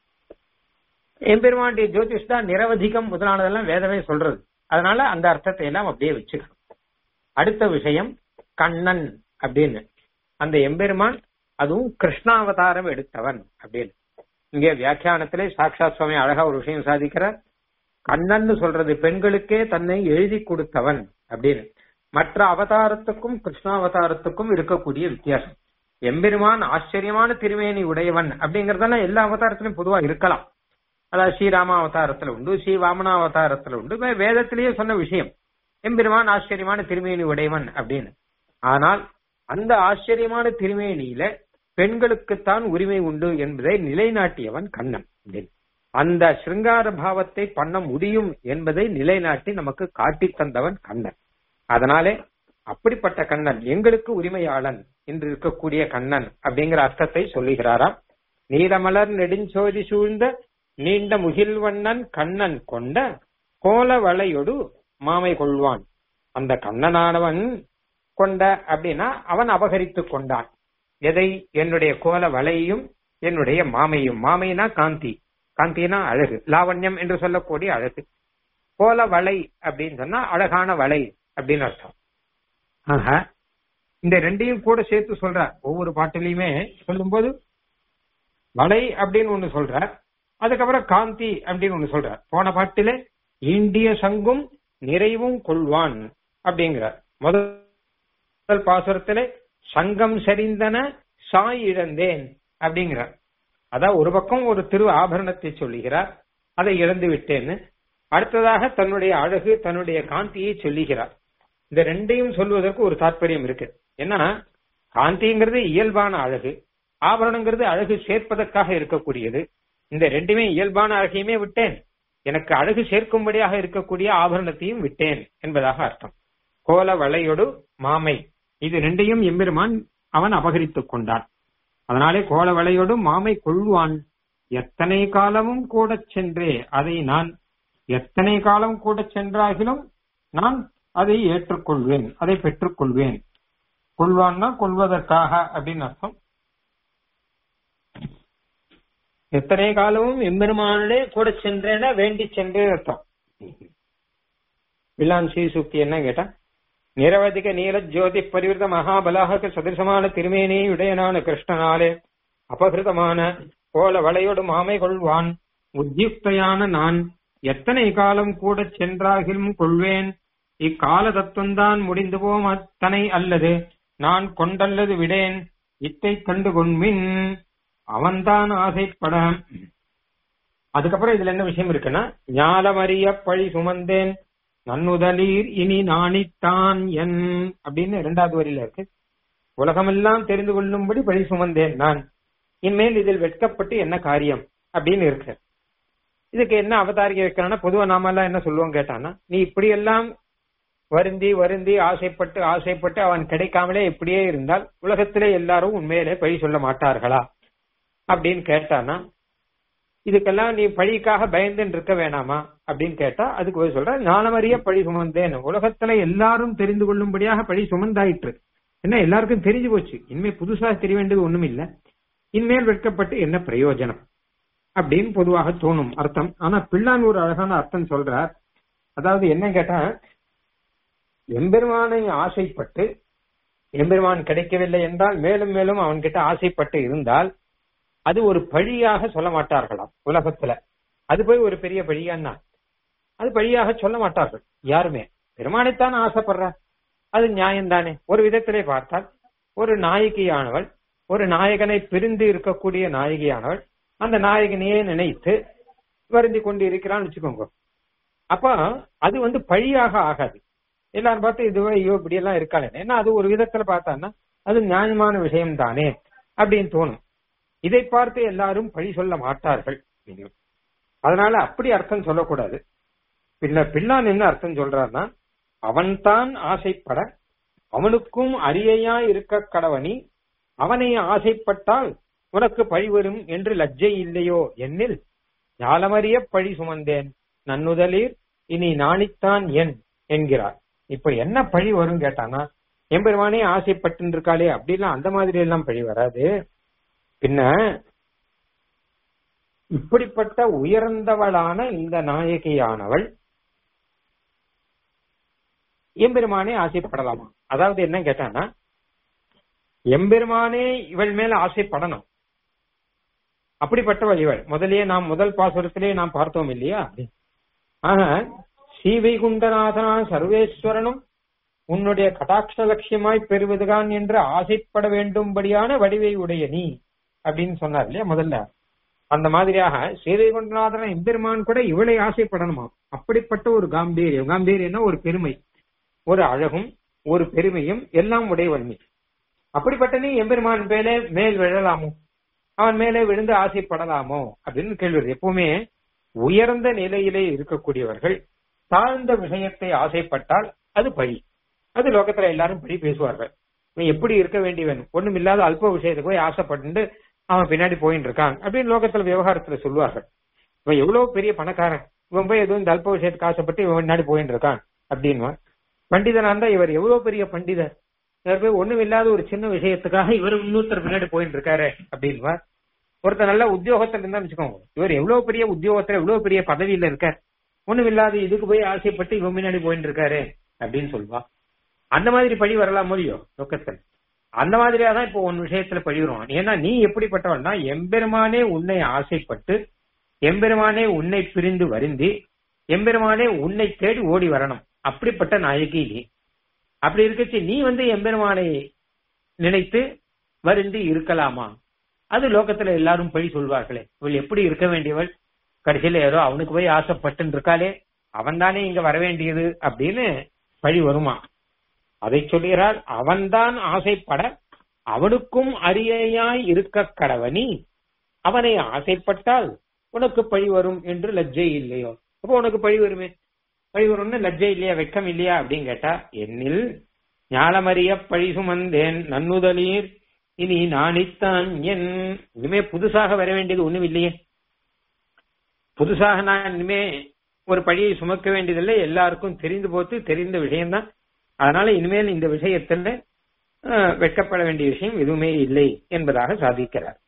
எம்பெருமானுடைய ஜோதிஷ் தான் நிரவதிகம் முதலானதெல்லாம் வேதமே சொல்றது அதனால அந்த அர்த்தத்தை எல்லாம் அப்படியே வச்சுக்கணும் அடுத்த விஷயம் கண்ணன் அப்படின்னு அந்த எம்பெருமான் அதுவும் கிருஷ்ணாவதாரம் எடுத்தவன் அப்படின்னு இங்கே வியாக்கியானத்திலே சாட்சாத் சுவாமி அழகா ஒரு விஷயம் சாதிக்கிறார் கண்ணன் சொல்றது பெண்களுக்கே தன்னை எழுதி கொடுத்தவன் அப்படின்னு மற்ற அவதாரத்துக்கும் கிருஷ்ணாவதாரத்துக்கும் இருக்கக்கூடிய வித்தியாசம் எம்பெருமான் ஆச்சரியமான திருமேனி உடையவன் அப்படிங்கறதெல்லாம் எல்லா அவதாரத்திலும் பொதுவா இருக்கலாம் அதாவது ஸ்ரீராம அவதாரத்துல உண்டு ஸ்ரீ வாமனா அவதாரத்துல உண்டு வே- வேதத்திலேயே சொன்ன விஷயம் எம்பெருமான் ஆச்சரியமான திருமேனி உடையவன் அப்படின்னு ஆனால் அந்த ஆச்சரியமான திருமேனியில பெண்களுக்குத்தான் உரிமை உண்டு என்பதை நிலைநாட்டியவன் கண்ணன் அப்படின்னு. அந்த சிருங்கார பாவத்தை பண்ண முடியும் என்பதை நிலைநாட்டி நமக்கு காட்டித் தந்தவன் கண்ணன் அதனாலே அப்படிப்பட்ட கண்ணன் எங்களுக்கு உரிமையாளன் என்று இருக்கக்கூடிய கண்ணன் அப்படிங்கிற அர்த்தத்தை சொல்லுகிறாராம் நீலமலர் நெடுஞ்சோதி சூழ்ந்த நீண்ட முகில்வண்ணன் கண்ணன் கொண்ட கோலவளையொடு மாமை கொள்வான் அந்த கண்ணனானவன் கொண்ட அப்படின்னா அவன் அபகரித்துக் கொண்டான் எதை என்னுடைய கோல வலையையும் என்னுடைய மாமையும் மாமைனா காந்தி காந்தினா அழகு லாவண்யம் என்று சொல்லக்கூடிய அழகு கோல வலை அப்படின்னு சொன்னா அழகான வலை அப்படின்னு அர்த்தம் ஆக இந்த ரெண்டையும் கூட சேர்த்து சொல்றார் ஒவ்வொரு பாட்டிலையுமே சொல்லும்போது வலை அப்படின்னு ஒண்ணு சொல்றார் அதுக்கப்புறம் காந்தி அப்படின்னு ஒண்ணு சொல்றார் போன பாட்டிலே இந்திய சங்கும் நிறைவும் கொள்வான் அப்படிங்கிறார் முதல் பாசுரத்திலே சங்கம் சரிந்தன சாய் இழந்தேன் அப்படிங்கிறார் அதான் ஒரு பக்கம் ஒரு திரு ஆபரணத்தை சொல்லுகிறார் அதை இழந்து விட்டேன்னு அடுத்ததாக தன்னுடைய அழகு தன்னுடைய காந்தியை சொல்லுகிறார் இந்த ரெண்டையும் சொல்வதற்கு ஒரு தாற்பயம் இருக்கு ஏன்னா காந்திங்கிறது இயல்பான அழகு ஆபரணங்கிறது அழகு சேர்ப்பதற்காக இருக்கக்கூடியது இந்த ரெண்டுமே இயல்பான அழகையுமே விட்டேன் எனக்கு அழகு சேர்க்கும்படியாக இருக்கக்கூடிய ஆபரணத்தையும் விட்டேன் என்பதாக அர்த்தம் கோல வளையொடு மாமை இது ரெண்டையும் எம்பெருமான் அவன் அபகரித்துக் கொண்டான் அதனாலே கோல வளையோடு மாமை கொள்வான் எத்தனை காலமும் கூட சென்றே அதை நான் எத்தனை காலம் கூட சென்றாகிலும் நான் அதை ஏற்றுக்கொள்வேன் அதை பெற்றுக்கொள்வேன் கொள்வான்னா கொள்வதற்காக அப்படின்னு அர்த்தம் எத்தனை காலமும் எம்பெருமானே கூட சென்றேன வேண்டி சென்றேன் அர்த்தம் வில்லான் ஸ்ரீசுக்தி என்ன கேட்டா நிரவதிக நீல ஜோதி பரிவிருத்த மகாபலாக சதிர்சமான திருமேனி உடையனான கிருஷ்ணனாலே அபகிருதமான கோல வளையோடு மாமை கொள்வான் உத்தியுக்தையான நான் எத்தனை காலம் கூட சென்றாகிலும் கொள்வேன் இக்கால தத்துவம்தான் முடிந்து போம் அத்தனை அல்லது நான் கொண்டல்லது விடேன் இத்தை கண்டு கொண்மின் அவன்தான் ஆசைப்பட அதுக்கப்புறம் இதுல என்ன விஷயம் இருக்குன்னா ஞாலமறிய பழி சுமந்தேன் நன்னுதலீர் இனி நாணித்தான் என் அப்படின்னு இரண்டாவது வரியில இருக்கு உலகமெல்லாம் தெரிந்து கொள்ளும்படி பழி சுமந்தேன் நான் இனிமேல் இதில் வெட்கப்பட்டு என்ன காரியம் அப்படின்னு இருக்கு இதுக்கு என்ன அவதாரிக்க வைக்கிறான்னா பொதுவா நாம எல்லாம் என்ன சொல்லுவோம் கேட்டானா நீ இப்படி எல்லாம் வருந்தி வருந்தி ஆசைப்பட்டு ஆசைப்பட்டு அவன் கிடைக்காமலே இப்படியே இருந்தால் உலகத்திலே எல்லாரும் உண்மையிலே பழி சொல்ல மாட்டார்களா அப்படின்னு கேட்டானா இதுக்கெல்லாம் நீ பழிக்காக பயந்துன்னு இருக்க வேணாமா அப்படின்னு கேட்டா அதுக்கு போய் சொல்ற ஞானமறிய பழி சுமந்தேன் உலகத்துல எல்லாரும் தெரிந்து கொள்ளும்படியாக பழி சுமந்தாயிற்று என்ன எல்லாருக்கும் தெரிஞ்சு போச்சு இனிமே புதுசா தெரிய வேண்டியது ஒண்ணும் இல்ல இனிமேல் வெட்கப்பட்டு என்ன பிரயோஜனம் அப்படின்னு பொதுவாக தோணும் அர்த்தம் ஆனா பிள்ளான் ஒரு அழகான அர்த்தம் சொல்றார் அதாவது என்ன கேட்டா எம்பெருமானை ஆசைப்பட்டு எம்பெருமான் கிடைக்கவில்லை என்றால் மேலும் மேலும் அவன்கிட்ட ஆசைப்பட்டு இருந்தால் அது ஒரு பழியாக சொல்ல மாட்டார்களாம் உலகத்துல அது போய் ஒரு பெரிய பழியான்னா அது பழியாக சொல்ல மாட்டார்கள் யாருமே பெருமானைத்தான் ஆசைப்படுற அது நியாயம்தானே ஒரு விதத்திலே பார்த்தால் ஒரு நாயகியானவள் ஒரு நாயகனை பிரிந்து இருக்கக்கூடிய நாயகியானவள் அந்த நாயகனையே நினைத்து வருந்தி கொண்டு இருக்கிறான்னு வச்சுக்கோங்க அப்ப அது வந்து பழியாக ஆகாது எல்லாரும் பார்த்து இதுவே ஐயோ இப்படி எல்லாம் இருக்காளே ஏன்னா அது ஒரு விதத்துல பார்த்தான்னா அது நியாயமான விஷயம் தானே அப்படின்னு தோணும் இதை பார்த்து எல்லாரும் பழி சொல்ல மாட்டார்கள் அதனால அப்படி அர்த்தம் சொல்லக்கூடாது பின்ன பிள்ளான் என்ன அர்த்தம் சொல்றான்னா அவன்தான் ஆசைப்பட அவனுக்கும் அரியையா இருக்க கடவனி அவனை ஆசைப்பட்டால் உனக்கு பழி வரும் என்று லஜ்ஜை இல்லையோ என்னில் ஞாலமறிய பழி சுமந்தேன் நன்னுதலீர் இனி நாணித்தான் என் என்கிறார் இப்ப என்ன பழி வரும் கேட்டானா எம்பெருமானே ஆசைப்பட்டு இருக்காளே அப்படிலாம் அந்த மாதிரி எல்லாம் பழி வராது பின்ன இப்படிப்பட்ட உயர்ந்தவளான இந்த நாயகியானவள் எம்பெருமானே ஆசைப்படலாமா அதாவது என்ன கேட்டானா எம்பெருமானே இவள் மேல ஆசைப்படணும் அப்படிப்பட்டவள் இவள் முதலே நாம் முதல் பாசுரத்திலே நாம் பார்த்தோம் இல்லையா ஆக ஸ்ரீவைகுண்டநாதனான சர்வேஸ்வரனும் உன்னுடைய கடாட்ச லட்சியமாய் பெறுவதுதான் என்று ஆசைப்பட வேண்டும்படியான வடிவை உடைய நீ அப்படின்னு சொன்னார் இல்லையா முதல்ல அந்த மாதிரியாக ஸ்ரீவைகுண்டநாதன எம்பெருமான் கூட இவளை ஆசைப்படணுமா அப்படிப்பட்ட ஒரு காம்பீரியம் காம்பீரியம்னா ஒரு பெருமை ஒரு அழகும் ஒரு பெருமையும் எல்லாம் உடையவள் நீ அப்படிப்பட்ட நீ எம்பெருமான் மேலே மேல் விழலாமோ அவன் மேலே விழுந்து ஆசைப்படலாமோ அப்படின்னு கேள்வி எப்பவுமே உயர்ந்த நிலையிலே இருக்கக்கூடியவர்கள் தாழ்ந்த விஷயத்தை ஆசைப்பட்டால் அது பழி அது லோகத்துல எல்லாரும் பழி பேசுவார்கள் இவன் எப்படி இருக்க வேண்டியவன் ஒண்ணும் இல்லாத அல்ப விஷயத்துக்கு போய் ஆசைப்பட்டு அவன் பின்னாடி போயிட்டு இருக்கான் அப்படின்னு லோகத்துல விவகாரத்துல சொல்லுவார்கள் இவன் எவ்வளவு பெரிய பணக்காரன் இவன் போய் எதுவும் இந்த அல்ப விஷயத்துக்கு ஆசைப்பட்டு இவன் முன்னாடி போயிட்டு இருக்கான் அப்படின்னு பண்டிதனா இருந்தா இவர் எவ்வளவு பெரிய பண்டிதர் இவர் போய் ஒண்ணும் இல்லாத ஒரு சின்ன விஷயத்துக்காக இவர் இன்னொருத்தர் பின்னாடி போயிட்டு இருக்காரு அப்படின்னு ஒருத்தர் நல்ல உத்தியோகத்துல இருந்தா வச்சுக்கோங்க இவர் எவ்வளவு பெரிய உத்தியோகத்துல எவ்வளவு பெரிய பதவியில இருக்கார் ஒண்ணும் இல்லாத இதுக்கு போய் ஆசைப்பட்டு இவன் முன்னாடி போயிட்டு இருக்காரு அப்படின்னு சொல்வா அந்த மாதிரி பழி வரலாம் முடியும் நோக்கத்தில் அந்த மாதிரியா தான் இப்போ உன் விஷயத்துல பழி வரும் ஏன்னா நீ எப்படிப்பட்டவன்னா எம்பெருமானே உன்னை ஆசைப்பட்டு எம்பெருமானே உன்னை பிரிந்து வருந்தி எம்பெருமானே உன்னை தேடி ஓடி வரணும் அப்படிப்பட்ட நாயகி நீ அப்படி இருக்கச்சு நீ வந்து எம்பெருமானை நினைத்து வருந்தி இருக்கலாமா அது லோகத்துல எல்லாரும் பழி சொல்வார்களே இவள் எப்படி இருக்க வேண்டியவள் கடைசியில ஏதோ அவனுக்கு போய் ஆசைப்பட்டு இருக்காளே அவன் தானே இங்க வர வேண்டியது அப்படின்னு பழி வருமா அதை சொல்கிறாள் அவன்தான் ஆசைப்பட அவனுக்கும் அரியையாய் இருக்க கடவனி அவனை ஆசைப்பட்டால் உனக்கு பழி வரும் என்று லஜ்ஜை இல்லையோ அப்போ உனக்கு பழி வருமே பழி வரும்னு லஜ்ஜை இல்லையா வெக்கம் இல்லையா அப்படின்னு கேட்டா என்னில் ஞாலமறிய பழி சுமந்தேன் நன்னுதலீர் இனி நாணித்தான் என் இனிமே புதுசாக வர வேண்டியது ஒண்ணும் இல்லையே புதுசாக நான் இனிமே ஒரு பழியை சுமக்க வேண்டியதில்லை எல்லாருக்கும் தெரிந்து போத்து தெரிந்த விஷயம்தான் அதனால இனிமேல் இந்த விஷயத்துல அஹ், வெட்கப்பட வேண்டிய விஷயம் எதுவுமே இல்லை என்பதாக சாதிக்கிறார்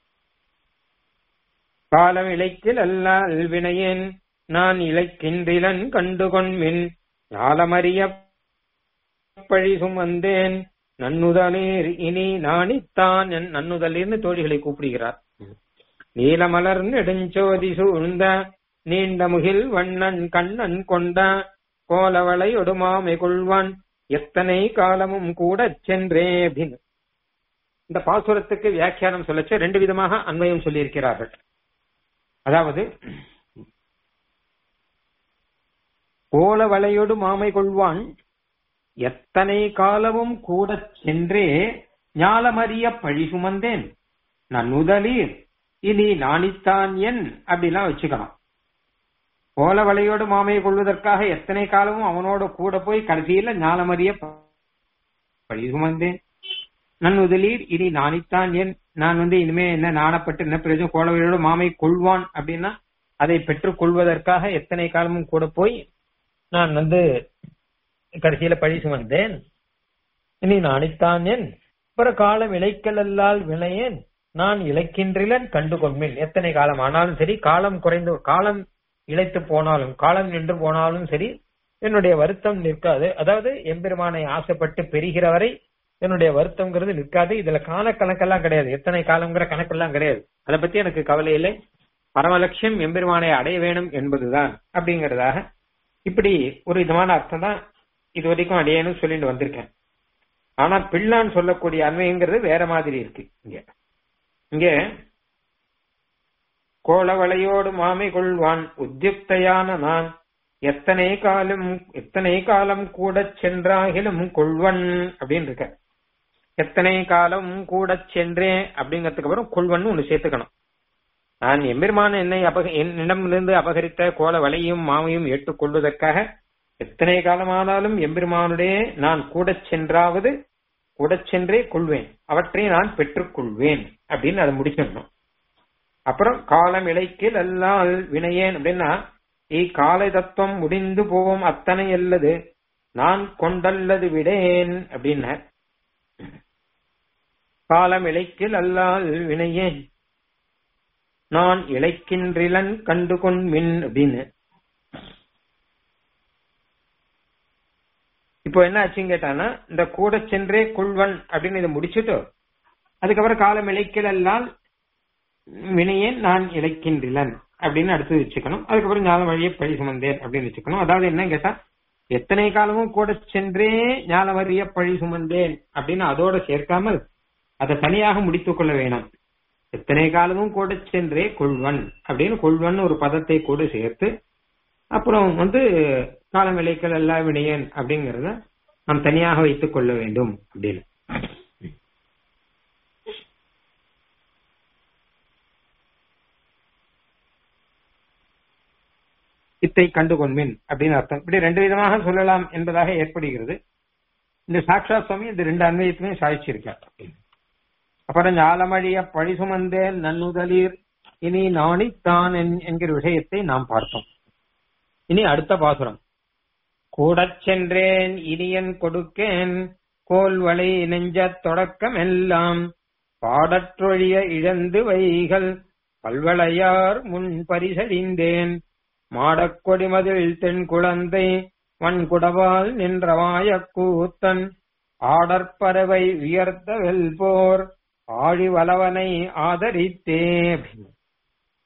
காலம் இழைக்கில் அல்லால் வினையேன் நான் இழைக்கின்றிலன் கண்டுகொண்மின் ஞாலமறிய பழி சுமந்தேன் நன்னுதலீர் இனி நாணித்தான் என் நன்னுதலீர்னு தோழிகளை கூப்பிடுகிறார் நீலமலர் நெடுஞ்சோதி சூழ்ந்த நீண்ட முகில் வண்ணன் கண்ணன் கொண்ட கோலவளை ஒடுமாமை கொள்வான் எத்தனை காலமும் கூட சென்றே அப்படின்னு இந்த பாசுரத்துக்கு வியாக்கியானம் சொல்லச்சு ரெண்டு விதமாக அன்வயம் சொல்லியிருக்கிறார்கள் அதாவது கோலவளையொடு மாமை கொள்வான் எத்தனை காலமும் கூட சென்றே ஞாலமறிய பழி சுமந்தேன் நன்னுதலீர் இனி நாணித்தான் என் அப்படிலாம் வச்சுக்கலாம் கோலவளையோடு மாமையை கொள்வதற்காக எத்தனை காலமும் அவனோட கூட போய் கடைசியில ஞாலமறிய பழி சுமந்தேன் நன்னுதலீர் இனி நாணித்தான் என் நான் வந்து இனிமே என்ன நாணப்பட்டு என்ன பிரயோஜனம் கோலவளையோடு மாமை கொள்வான் அப்படின்னா அதை பெற்றுக் கொள்வதற்காக எத்தனை காலமும் கூட போய் நான் வந்து கடைசியில பழி சுமந்தேன் இனி நாணித்தான் என் பிற காலம் இழைக்கலல்லால் வினையேன் நான் இழைக்கின்றிலன் கண்டு கொள்மேன் எத்தனை காலம் ஆனாலும் சரி காலம் குறைந்து காலம் இழைத்து போனாலும் காலம் நின்று போனாலும் சரி என்னுடைய வருத்தம் நிற்காது அதாவது எம்பெருமானை ஆசைப்பட்டு பெறுகிற வரை என்னுடைய வருத்தம்ங்கிறது நிற்காது இதுல கால கணக்கெல்லாம் கிடையாது எத்தனை காலம்ங்கிற கணக்கெல்லாம் கிடையாது அதை பத்தி எனக்கு கவலை இல்லை பரமலட்சியம் எம்பெருமானை அடைய வேணும் என்பதுதான் அப்படிங்கறதாக இப்படி ஒரு விதமான அர்த்தம் தான் இது வரைக்கும் அடையன்னு சொல்லிட்டு வந்திருக்கேன் ஆனா பிள்ளான் சொல்லக்கூடிய அண்மைங்கிறது வேற மாதிரி இருக்கு இங்க இங்க கோலவளையோடு மாமை கொள்வான் உத்தியுக்தையான நான் எத்தனை காலம் எத்தனை காலம் கூட சென்றாகிலும் கொள்வன் அப்படின்னு இருக்க எத்தனை காலம் கூட சென்றேன் அப்படிங்கிறதுக்கு அப்புறம் கொள்வன் ஒண்ணு சேர்த்துக்கணும் நான் எம்பெருமான என்னை அபக என்னிடமிருந்து அபகரித்த கோல வலையும் மாமையும் ஏற்றுக்கொள்வதற்காக எத்தனை காலமானாலும் எம்பெருமானுடைய நான் கூட சென்றாவது கூட சென்றே கொள்வேன் அவற்றை நான் பெற்றுக் கொள்வேன் அப்படின்னு அதை முடிச்சிடணும் அப்புறம் காலம் இழைக்கில் அல்லால் வினையேன் அப்படின்னா இக்காலை தத்துவம் முடிந்து போவோம் அத்தனை அல்லது நான் கொண்டல்லது விடேன் அப்படின்னா காலம் இழைக்கில் அல்லால் வினையேன் நான் இழைக்கின்றிலன் கண்டு கொண்மின் அப்படின்னு இப்போ என்ன ஆச்சுன்னு கேட்டானா இந்த கூட சென்றே கொள்வன் அப்படின்னு இதை முடிச்சுட்டு அதுக்கப்புறம் காலம் இழைக்கலெல்லாம் வினையேன் நான் இழைக்கின்றிலன் அப்படின்னு அடுத்து வச்சுக்கணும் அதுக்கப்புறம் ஞான வழியை பழி சுமந்தேன் அப்படின்னு வச்சுக்கணும் அதாவது என்ன கேட்டா எத்தனை காலமும் கூட சென்றே ஞான வழிய பழி சுமந்தேன் அப்படின்னு அதோட சேர்க்காமல் அதை தனியாக முடித்துக் கொள்ள வேணும் எத்தனை காலமும் கூட சென்றே கொள்வன் அப்படின்னு கொள்வன் ஒரு பதத்தை கூட சேர்த்து அப்புறம் வந்து காலம் விளைக்கல் எல்லா வினையன் அப்படிங்கறத நாம் தனியாக வைத்துக் கொள்ள வேண்டும் அப்படின்னு இத்தை கண்டு கொள்மின் அப்படின்னு அர்த்தம் இப்படி ரெண்டு விதமாக சொல்லலாம் என்பதாக ஏற்படுகிறது இந்த சாக்ஷா சுவாமி இந்த ரெண்டு அன்வயத்துமே சாதிச்சிருக்கார் அப்புறம் ஞாலமழிய பழி சுமந்தேன் நன்னுதலீர் இனி நாணித்தான் என்கிற விஷயத்தை நாம் பார்த்தோம் இனி அடுத்த பாசுரம் கூடச் சென்றேன் இனியன் கொடுக்கேன் கோல்வளை நெஞ்ச தொடக்கம் எல்லாம் பாடற்றொழிய இழந்து வைகள் பல்வளையார் முன் பரிசறிந்தேன் மாடக்கொடிமதில் தென் குழந்தை வன்குடவால் நின்றவாய கூத்தன் ஆடற்பறவை உயர்த்த வெல்போர் ஆழி வளவனை ஆதரித்தே அப்படின்னு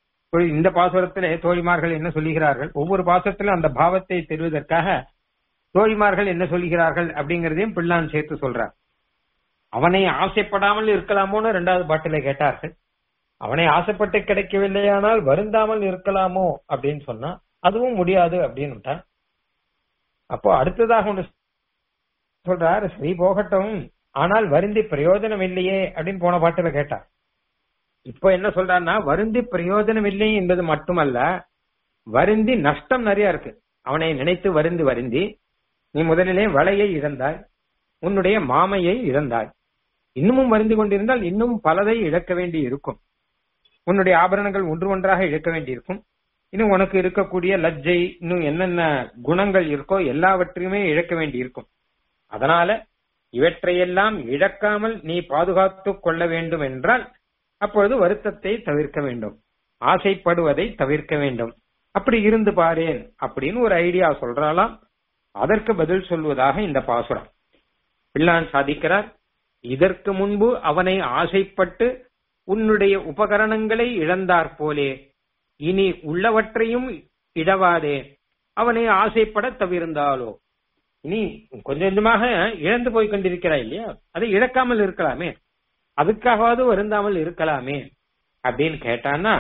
இந்த பாசுரத்திலே தோழிமார்கள் என்ன சொல்லுகிறார்கள் ஒவ்வொரு பாசுரத்திலும் அந்த பாவத்தை தெரிவதற்காக தோழிமார்கள் என்ன சொல்கிறார்கள் அப்படிங்கறதையும் பிள்ளான் சேர்த்து சொல்றார் அவனை ஆசைப்படாமல் இருக்கலாமோன்னு ரெண்டாவது பாட்டில கேட்டார்கள் அவனை ஆசைப்பட்டு கிடைக்கவில்லையானால் வருந்தாமல் இருக்கலாமோ அப்படின்னு சொன்னா அதுவும் முடியாது அப்படின்னு அப்போ அடுத்ததாக ஒன்று சொல்றார் சரி போகட்டும் ஆனால் வருந்தி பிரயோஜனம் இல்லையே அப்படின்னு போன பாட்டுல கேட்டார் இப்போ என்ன சொல்றாருன்னா வருந்தி பிரயோஜனம் இல்லை என்பது மட்டுமல்ல வருந்தி நஷ்டம் நிறைய இருக்கு அவனை நினைத்து வருந்தி வருந்தி நீ முதலிலே வலையை இழந்தாய் உன்னுடைய மாமையை இழந்தாய் இன்னமும் வருந்தி கொண்டிருந்தால் இன்னும் பலதை இழக்க வேண்டி இருக்கும் உன்னுடைய ஆபரணங்கள் ஒன்று ஒன்றாக இழக்க வேண்டி இருக்கும் இன்னும் உனக்கு இருக்கக்கூடிய லஜ்ஜை இன்னும் என்னென்ன குணங்கள் இருக்கோ எல்லாவற்றையுமே இழக்க வேண்டி இருக்கும் அதனால இவற்றையெல்லாம் இழக்காமல் நீ பாதுகாத்து கொள்ள வேண்டும் என்றால் அப்பொழுது வருத்தத்தை தவிர்க்க வேண்டும் ஆசைப்படுவதை தவிர்க்க வேண்டும் அப்படி இருந்து பாரேன் அப்படின்னு ஒரு ஐடியா சொல்றாலாம் அதற்கு பதில் சொல்வதாக இந்த பாசுரம் பிள்ளான் சாதிக்கிறார் இதற்கு முன்பு அவனை ஆசைப்பட்டு உன்னுடைய உபகரணங்களை இழந்தாற் போலே இனி உள்ளவற்றையும் இடவாதே அவனை ஆசைப்பட தவிர்ந்தாலோ இனி கொஞ்சம் கொஞ்சமாக இழந்து போய் கொண்டிருக்கிறாய் இல்லையா அதை இழக்காமல் இருக்கலாமே அதுக்காகவாவது வருந்தாமல் இருக்கலாமே அப்படின்னு கேட்டான்னா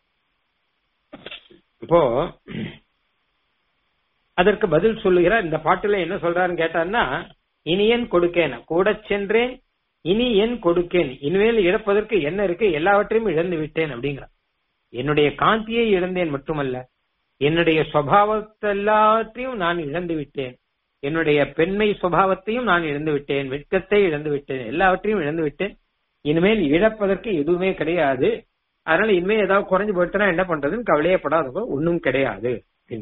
இப்போ அதற்கு பதில் சொல்லுகிறார் இந்த பாட்டுல என்ன சொல்றாருன்னு கேட்டான்னா இனி என் கொடுக்கேன் கூட சென்றேன் இனி என் கொடுக்கேன் இனிமேல் இழப்பதற்கு என்ன இருக்கு எல்லாவற்றையும் இழந்து விட்டேன் அப்படிங்கிறார் என்னுடைய காந்தியை இழந்தேன் மட்டுமல்ல என்னுடைய சுவாவத்தை எல்லாத்தையும் நான் இழந்து விட்டேன் என்னுடைய பெண்மை சுபாவத்தையும் நான் இழந்து விட்டேன் வெட்கத்தை இழந்து விட்டேன் எல்லாவற்றையும் இழந்து விட்டேன் இனிமேல் இழப்பதற்கு எதுவுமே கிடையாது அதனால இனிமேல் ஏதாவது குறைஞ்சு போயிட்டுனா என்ன பண்றதுன்னு கவலையப்படாதவங்க ஒன்னும் கிடையாது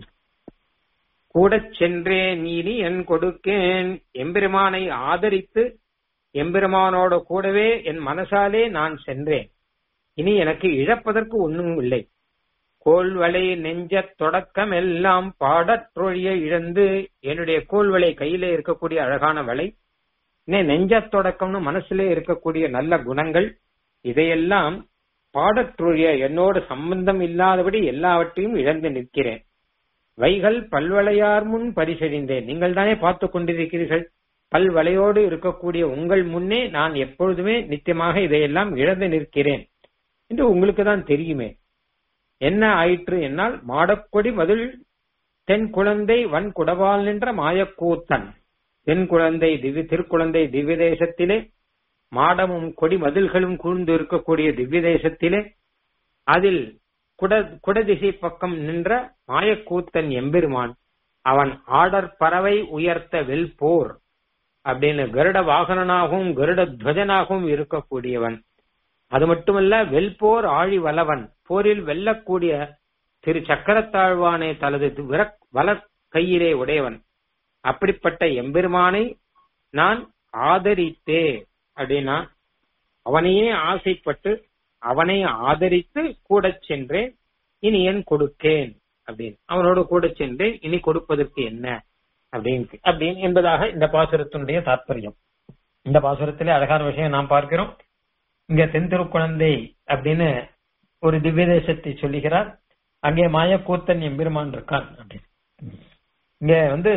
கூட சென்றேன் இனி என் கொடுக்கேன் எம்பெருமானை ஆதரித்து எம்பெருமானோட கூடவே என் மனசாலே நான் சென்றேன் இனி எனக்கு இழப்பதற்கு ஒன்றும் இல்லை கோல்வளை நெஞ்ச தொடக்கம் எல்லாம் பாடற்றொழிய இழந்து என்னுடைய கோல்வளை கையில இருக்கக்கூடிய அழகான வளை நெஞ்ச தொடக்கம்னு மனசுல இருக்கக்கூடிய நல்ல குணங்கள் இதையெல்லாம் பாடற்றொழிய என்னோடு சம்பந்தம் இல்லாதபடி எல்லாவற்றையும் இழந்து நிற்கிறேன் வைகள் பல்வளையார் முன் பரிசறிந்தேன் நீங்கள் தானே பார்த்து கொண்டிருக்கிறீர்கள் பல்வளையோடு இருக்கக்கூடிய உங்கள் முன்னே நான் எப்பொழுதுமே நித்தியமாக இதையெல்லாம் இழந்து நிற்கிறேன் என்று உங்களுக்கு தான் தெரியுமே என்ன ஆயிற்று என்னால் மாடக்கொடி மதில் தென் குழந்தை வன் குடவால் நின்ற மாயக்கூத்தன் தென் குழந்தை திவ்ய திருக்குழந்தை திவ்ய தேசத்திலே மாடமும் கொடி மதில்களும் கூர்ந்து இருக்கக்கூடிய திவ்ய தேசத்திலே அதில் குட குடதிசை பக்கம் நின்ற மாயக்கூத்தன் எம்பெருமான் அவன் ஆடர் பறவை உயர்த்த வெல் போர் அப்படின்னு கருட வாகனனாகவும் கருட துவஜனாகவும் இருக்கக்கூடியவன் அது மட்டுமல்ல வெல்போர் ஆழி வலவன் போரில் வெல்லக்கூடிய திரு சக்கரத்தாழ்வானே தனது வல கையிலே உடையவன் அப்படிப்பட்ட எம்பெருமானை நான் ஆதரித்தே அப்படின்னா அவனையே ஆசைப்பட்டு அவனை ஆதரித்து கூட சென்றேன் இனி என் கொடுக்கேன் அப்படின்னு அவனோடு கூட சென்றேன் இனி கொடுப்பதற்கு என்ன அப்படின்னு அப்படின்னு என்பதாக இந்த பாசுரத்தினுடைய தாற்பயம் இந்த பாசுரத்திலே அழகான விஷயம் நாம் பார்க்கிறோம் இங்க தென்திருக்குழந்தை அப்படின்னு ஒரு திவ்ய தேசத்தை சொல்லுகிறார் அங்கே மாயக்கூத்தன் எம்பெருமான் இருக்கான் அப்படின்னு இங்க வந்து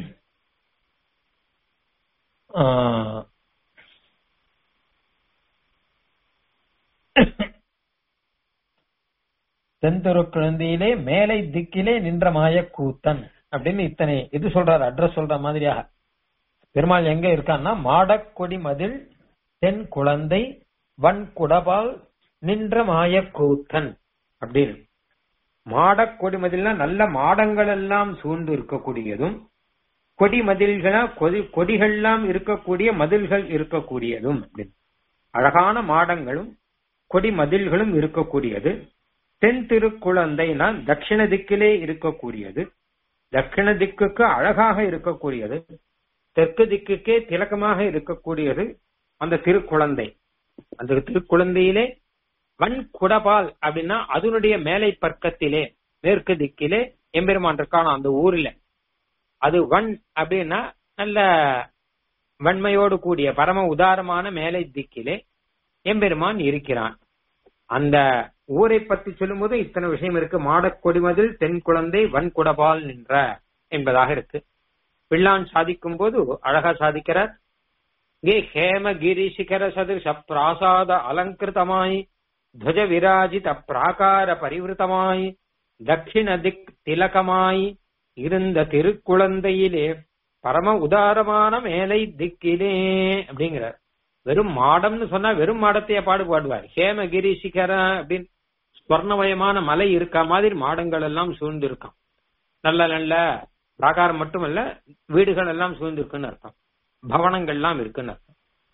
தென்திருக்குழந்தையிலே மேலை திக்கிலே நின்ற மாயக்கூத்தன் அப்படின்னு இத்தனை இது சொல்றாரு அட்ரஸ் சொல்ற மாதிரியாக பெருமாள் எங்க இருக்கான்னா மாடக்கொடி மதில் தென் குழந்தை வன் குடபால் நின்ற மாயக்கூத்தன் அப்படின்னு மாடக்கொடி மதில்னா நல்ல மாடங்கள் எல்லாம் சூழ்ந்து இருக்கக்கூடியதும் கொடி மதில்களா கொடி கொடிகள்லாம் இருக்கக்கூடிய மதில்கள் இருக்கக்கூடியதும் அப்படின்னு அழகான மாடங்களும் கொடி மதில்களும் இருக்கக்கூடியது தென் திருக்குழந்தைனா தட்சிண திக்கிலே இருக்கக்கூடியது தட்சிண திக்குக்கு அழகாக இருக்கக்கூடியது தெற்கு திக்குக்கே திலக்கமாக இருக்கக்கூடியது அந்த திருக்குழந்தை அந்த திருக்குழந்தையிலே வன் குடபால் அப்படின்னா அதனுடைய மேலை பக்கத்திலே மேற்கு திக்கிலே எம்பெருமான் இருக்கான அந்த ஊர்ல அது வன் அப்படின்னா நல்ல வன்மையோடு கூடிய பரம உதாரமான மேலை திக்கிலே எம்பெருமான் இருக்கிறான் அந்த ஊரை பற்றி சொல்லும்போது இத்தனை விஷயம் இருக்கு மாடக்கொடிமதில் தென் குழந்தை வன் குடபால் நின்ற என்பதாக இருக்கு பிள்ளான் சாதிக்கும் போது அழகா சாதிக்கிறார் இங்கே ஹேமகிரி சிகர சதுஷ பிராசாத அலங்கிருதமாய் துவஜ விராஜித பிராகார பரிவிருத்தமாய் தட்சிண திக் திலகமாய் இருந்த திருக்குழந்தையிலே பரம உதாரமான மேலை திக்கிலே அப்படிங்கிறார் வெறும் மாடம்னு சொன்னா வெறும் மாடத்தையே பாடு பாடுவார் ஹேமகிரி சிகர அப்படின்னு ஸ்வர்ணமயமான மலை இருக்க மாதிரி மாடங்கள் எல்லாம் சூழ்ந்து இருக்கான் நல்ல நல்ல பிராகாரம் மட்டுமல்ல வீடுகள் எல்லாம் சூழ்ந்து இருக்குன்னு அர்த்தம் பவனங்கள் எல்லாம் இருக்குன்னு அர்த்தம்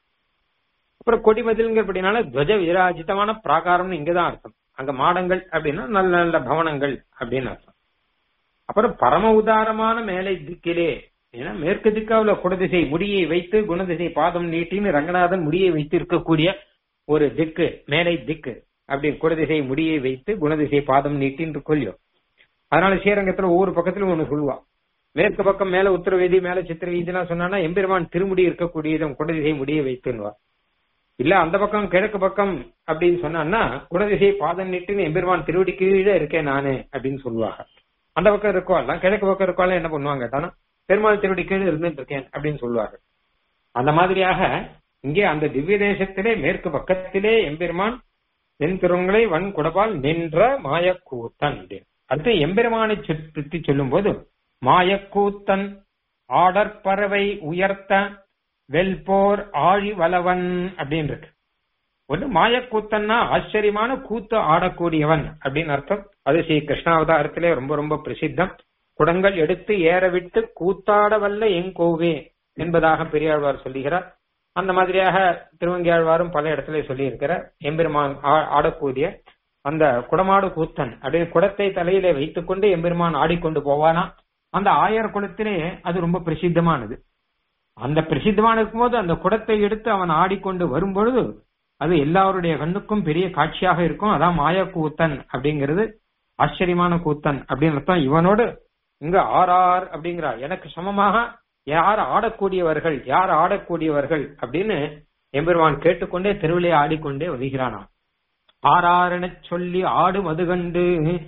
அப்புறம் கொடிமதில்ங்கிறபடினால துவஜ விராஜிதமான பிராகாரம்னு இங்கதான் அர்த்தம் அங்க மாடங்கள் அப்படின்னா நல்ல நல்ல பவனங்கள் அப்படின்னு அர்த்தம் அப்புறம் பரம உதாரமான மேலை திக்கிலே ஏன்னா மேற்கு திக்காவுல குடதிசை முடியை வைத்து குணதிசை பாதம் நீட்டின்னு ரங்கநாதன் முடியை வைத்து இருக்கக்கூடிய ஒரு திக்கு மேலை திக்கு அப்படி குடதிசை முடியை வைத்து குணதிசை பாதம் நீட்டின்னு கொல்லியோ அதனால ஸ்ரீரங்கத்துல ஒவ்வொரு பக்கத்திலும் ஒண்ணு சொல்லுவா மேற்கு பக்கம் மேல உத்தர வீதி மேல சித்திர வீதிலாம் சொன்னா எம்பெருமான் திருமுடி இருக்கக்கூடியதும் குடதிசை முடியை வைத்துன்னுவா இல்ல அந்த பக்கம் கிழக்கு பக்கம் அப்படின்னு சொன்னான்னா குடதிசை பாதம் நீட்டுன்னு எம்பெருமான் திருவடி கீழே இருக்கேன் நானு அப்படின்னு சொல்லுவாங்க அந்த பக்கம் இருக்கோம் கிழக்கு பக்கம் இருக்கோம் என்ன பண்ணுவாங்க கேட்டானா பெருமாள் திருவடி கீழே இருந்துட்டு இருக்கேன் அப்படின்னு சொல்லுவாங்க அந்த மாதிரியாக இங்கே அந்த திவ்ய தேசத்திலே மேற்கு பக்கத்திலே எம்பெருமான் தென் திருவங்களை வன் குடபால் நின்ற மாயக்கூத்தன் அடுத்து எம்பெருமானை பற்றி சொல்லும் போது மாயக்கூத்தன் ஆடற் பறவை உயர்த்த வெல்போர் ஆழி வலவன் அப்படின்னு இருக்கு ஒண்ணு மாயக்கூத்தன்னா ஆச்சரியமான கூத்து ஆடக்கூடியவன் அப்படின்னு அர்த்தம் அது ஸ்ரீ கிருஷ்ணாவதாரத்திலே ரொம்ப ரொம்ப பிரசித்தம் குடங்கள் எடுத்து ஏற விட்டு கூத்தாட வல்ல எங்கோவே என்பதாக பெரியாழ்வார் சொல்லுகிறார் அந்த மாதிரியாக திருவங்கியாழ்வாரும் பல இடத்துல சொல்லி இருக்கிறார் எம்பெருமான் ஆடக்கூடிய அந்த குடமாடு கூத்தன் அப்படியே குடத்தை தலையிலே வைத்துக்கொண்டு எம்பெருமான் ஆடிக்கொண்டு போவானா அந்த ஆயர் குளத்திலே அது ரொம்ப பிரசித்தமானது அந்த பிரசித்தமான இருக்கும்போது அந்த குடத்தை எடுத்து அவன் ஆடிக்கொண்டு வரும் பொழுது அது எல்லாருடைய கண்ணுக்கும் பெரிய காட்சியாக இருக்கும் அதான் மாய கூத்தன் அப்படிங்கிறது ஆச்சரியமான கூத்தன் அப்படின்னு அர்த்தம் இவனோடு இங்க ஆறார் அப்படிங்கிறார் எனக்கு சமமாக யார் ஆடக்கூடியவர்கள் யார் ஆடக்கூடியவர்கள் அப்படின்னு எம்பெருமான் கேட்டுக்கொண்டே தெருவிலே ஆடிக்கொண்டே வருகிறானாம் ஆறாரென சொல்லி ஆடு மது கண்டு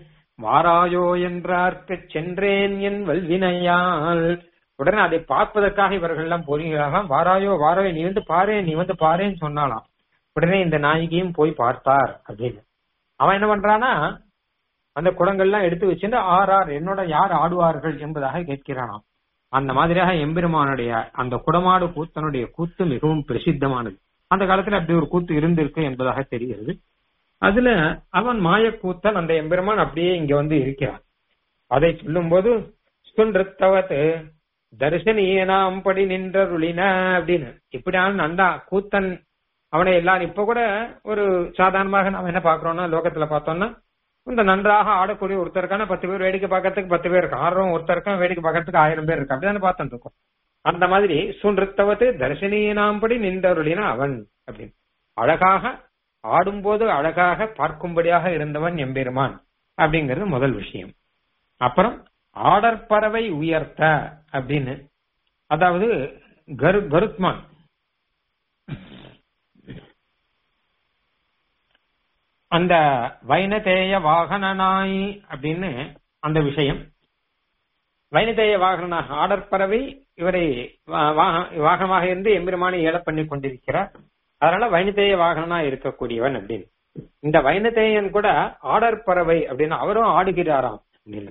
வாராயோ என்றார்க்கு சென்றேன் என் வல்வினையால் உடனே அதை பார்ப்பதற்காக இவர்கள் எல்லாம் போகிறார்களாம் வாராயோ வாராயோ நீ வந்து பாரு நீ வந்து பாருன்னு சொன்னாலாம் உடனே இந்த நாயகியும் போய் பார்த்தார் அப்படின்னு அவன் என்ன பண்றானா அந்த குடங்கள்லாம் எடுத்து வச்சுட்டு ஆறார் என்னோட யார் ஆடுவார்கள் என்பதாக கேட்கிறானாம் அந்த மாதிரியாக எம்பெருமானுடைய அந்த குடமாடு கூத்தனுடைய கூத்து மிகவும் பிரசித்தமானது அந்த காலத்துல அப்படி ஒரு கூத்து இருந்திருக்கு என்பதாக தெரிகிறது அதுல அவன் மாயக்கூத்தன் அந்த எம்பெருமான் அப்படியே இங்க வந்து இருக்கிறான் அதை சொல்லும் போது சுன்றுத்தவத்து தரிசனியனாம் படி நின்றருளின அப்படின்னு இப்படியான நந்தா கூத்தன் அவனை எல்லாரும் இப்ப கூட ஒரு சாதாரணமாக நாம என்ன பாக்குறோம்னா லோகத்துல பார்த்தோம்னா இந்த நன்றாக ஆடக்கூடிய ஒருத்தருக்கான பத்து பேர் வேடிக்கை பார்க்கறதுக்கு பத்து பேர் இருக்கு ஆடுறவன் ஒருத்தருக்கும் வேடிக்கை பார்க்கறதுக்கு ஆயிரம் பேர் இருக்கு அப்படிதானே பார்த்துட்டு இருக்கோம் அந்த மாதிரி சுன்றுத்தவத்து தரிசனியனாம்படி நின்றருளின அவன் அப்படின்னு அழகாக ஆடும்போது அழகாக பார்க்கும்படியாக இருந்தவன் எம்பெருமான் அப்படிங்கிறது முதல் விஷயம் அப்புறம் ஆடற்பறவை உயர்த்த அப்படின்னு அதாவது கரு கருத்மான் அந்த வைனதேய வாகனனாய் அப்படின்னு அந்த விஷயம் வைனதேய வாகனாக ஆடற்பறவை இவரை வாகனமாக இருந்து எம்பெருமானை ஏல பண்ணி கொண்டிருக்கிறார் அதனால வைனதேய வாகனா இருக்கக்கூடியவன் அப்படின்னு இந்த வைனதேயன் கூட ஆடற்பறவை அப்படின்னு அவரும் ஆடுகிறாராம் அப்படின்னு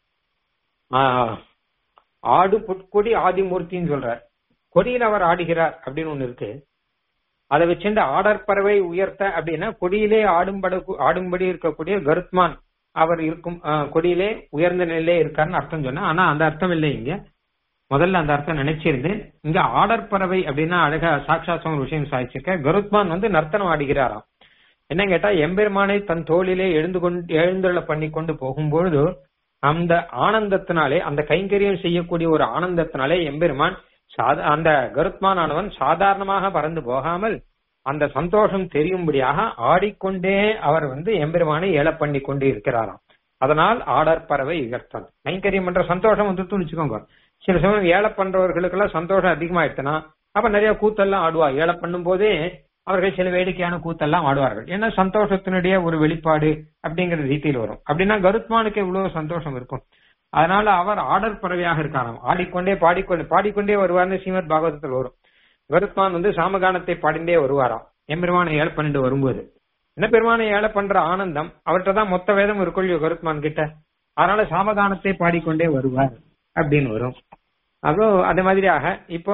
ஆடு புட்கொடி ஆதிமூர்த்தின்னு சொல்றார் கொடியில் அவர் ஆடுகிறார் அப்படின்னு ஒண்ணு இருக்கு அதை வச்சுட்டு ஆடற்பறவை உயர்த்த அப்படின்னா கொடியிலே ஆடும்பட ஆடும்படி இருக்கக்கூடிய கருத்மான் அவர் இருக்கும் கொடியிலே உயர்ந்த நிலையிலே இருக்காருன்னு அர்த்தம் சொன்னா ஆனா அந்த அர்த்தம் இல்லை இங்க முதல்ல அந்த அர்த்தம் நினைச்சிருந்தேன் இங்க ஆடற்பறவை அப்படின்னா அழகா சாட்சாசம் ஒரு விஷயம் சாதிச்சிருக்க கருத்மான் வந்து நர்த்தனம் ஆடுகிறாராம் என்ன கேட்டா எம்பெருமானை தன் தோளிலே எழுந்து கொண்டு எழுந்துள்ள பண்ணி கொண்டு போகும்பொழுது அந்த ஆனந்தத்தினாலே அந்த கைங்கரியம் செய்யக்கூடிய ஒரு ஆனந்தத்தினாலே எம்பெருமான் சாதா அந்த கருத்மான் ஆனவன் சாதாரணமாக பறந்து போகாமல் அந்த சந்தோஷம் தெரியும்படியாக ஆடிக்கொண்டே அவர் வந்து எம்பெருமானை ஏல பண்ணி கொண்டு இருக்கிறாராம் அதனால் ஆடற்பறவை உயர்த்தன் கைங்கரியம் என்ற சந்தோஷம் வந்து வச்சுக்கோங்க சில சமயம் ஏழை பண்றவர்களுக்கெல்லாம் சந்தோஷம் அதிகமாயிடுச்சுன்னா அப்ப நிறைய கூத்தெல்லாம் ஆடுவா ஏழை பண்ணும் போதே அவர்கள் சில வேடிக்கையான கூத்தெல்லாம் ஆடுவார்கள் ஏன்னா சந்தோஷத்தினுடைய ஒரு வெளிப்பாடு அப்படிங்கிற ரீதியில் வரும் அப்படின்னா கருத்மானுக்கு இவ்வளவு சந்தோஷம் இருக்கும் அதனால அவர் ஆடர் பறவையாக இருக்காராம் ஆடிக்கொண்டே பாடிக்கொண்டே பாடிக்கொண்டே வருவார்னு ஸ்ரீமத் பாகவதத்தில் வரும் கருத்மான் வந்து சாமகானத்தை பாடிண்டே வருவாராம் எம்பெருமானை ஏழை பண்ணிட்டு வரும்போது என்ன பெருமானை ஏழை பண்ற ஆனந்தம் அவர்கிட்ட தான் மொத்த வேதம் இருக்குள்ளோ கருத்மான் கிட்ட அதனால சாமகானத்தை பாடிக்கொண்டே வருவார் அப்படின்னு வரும் அப்போ அதே மாதிரியாக இப்போ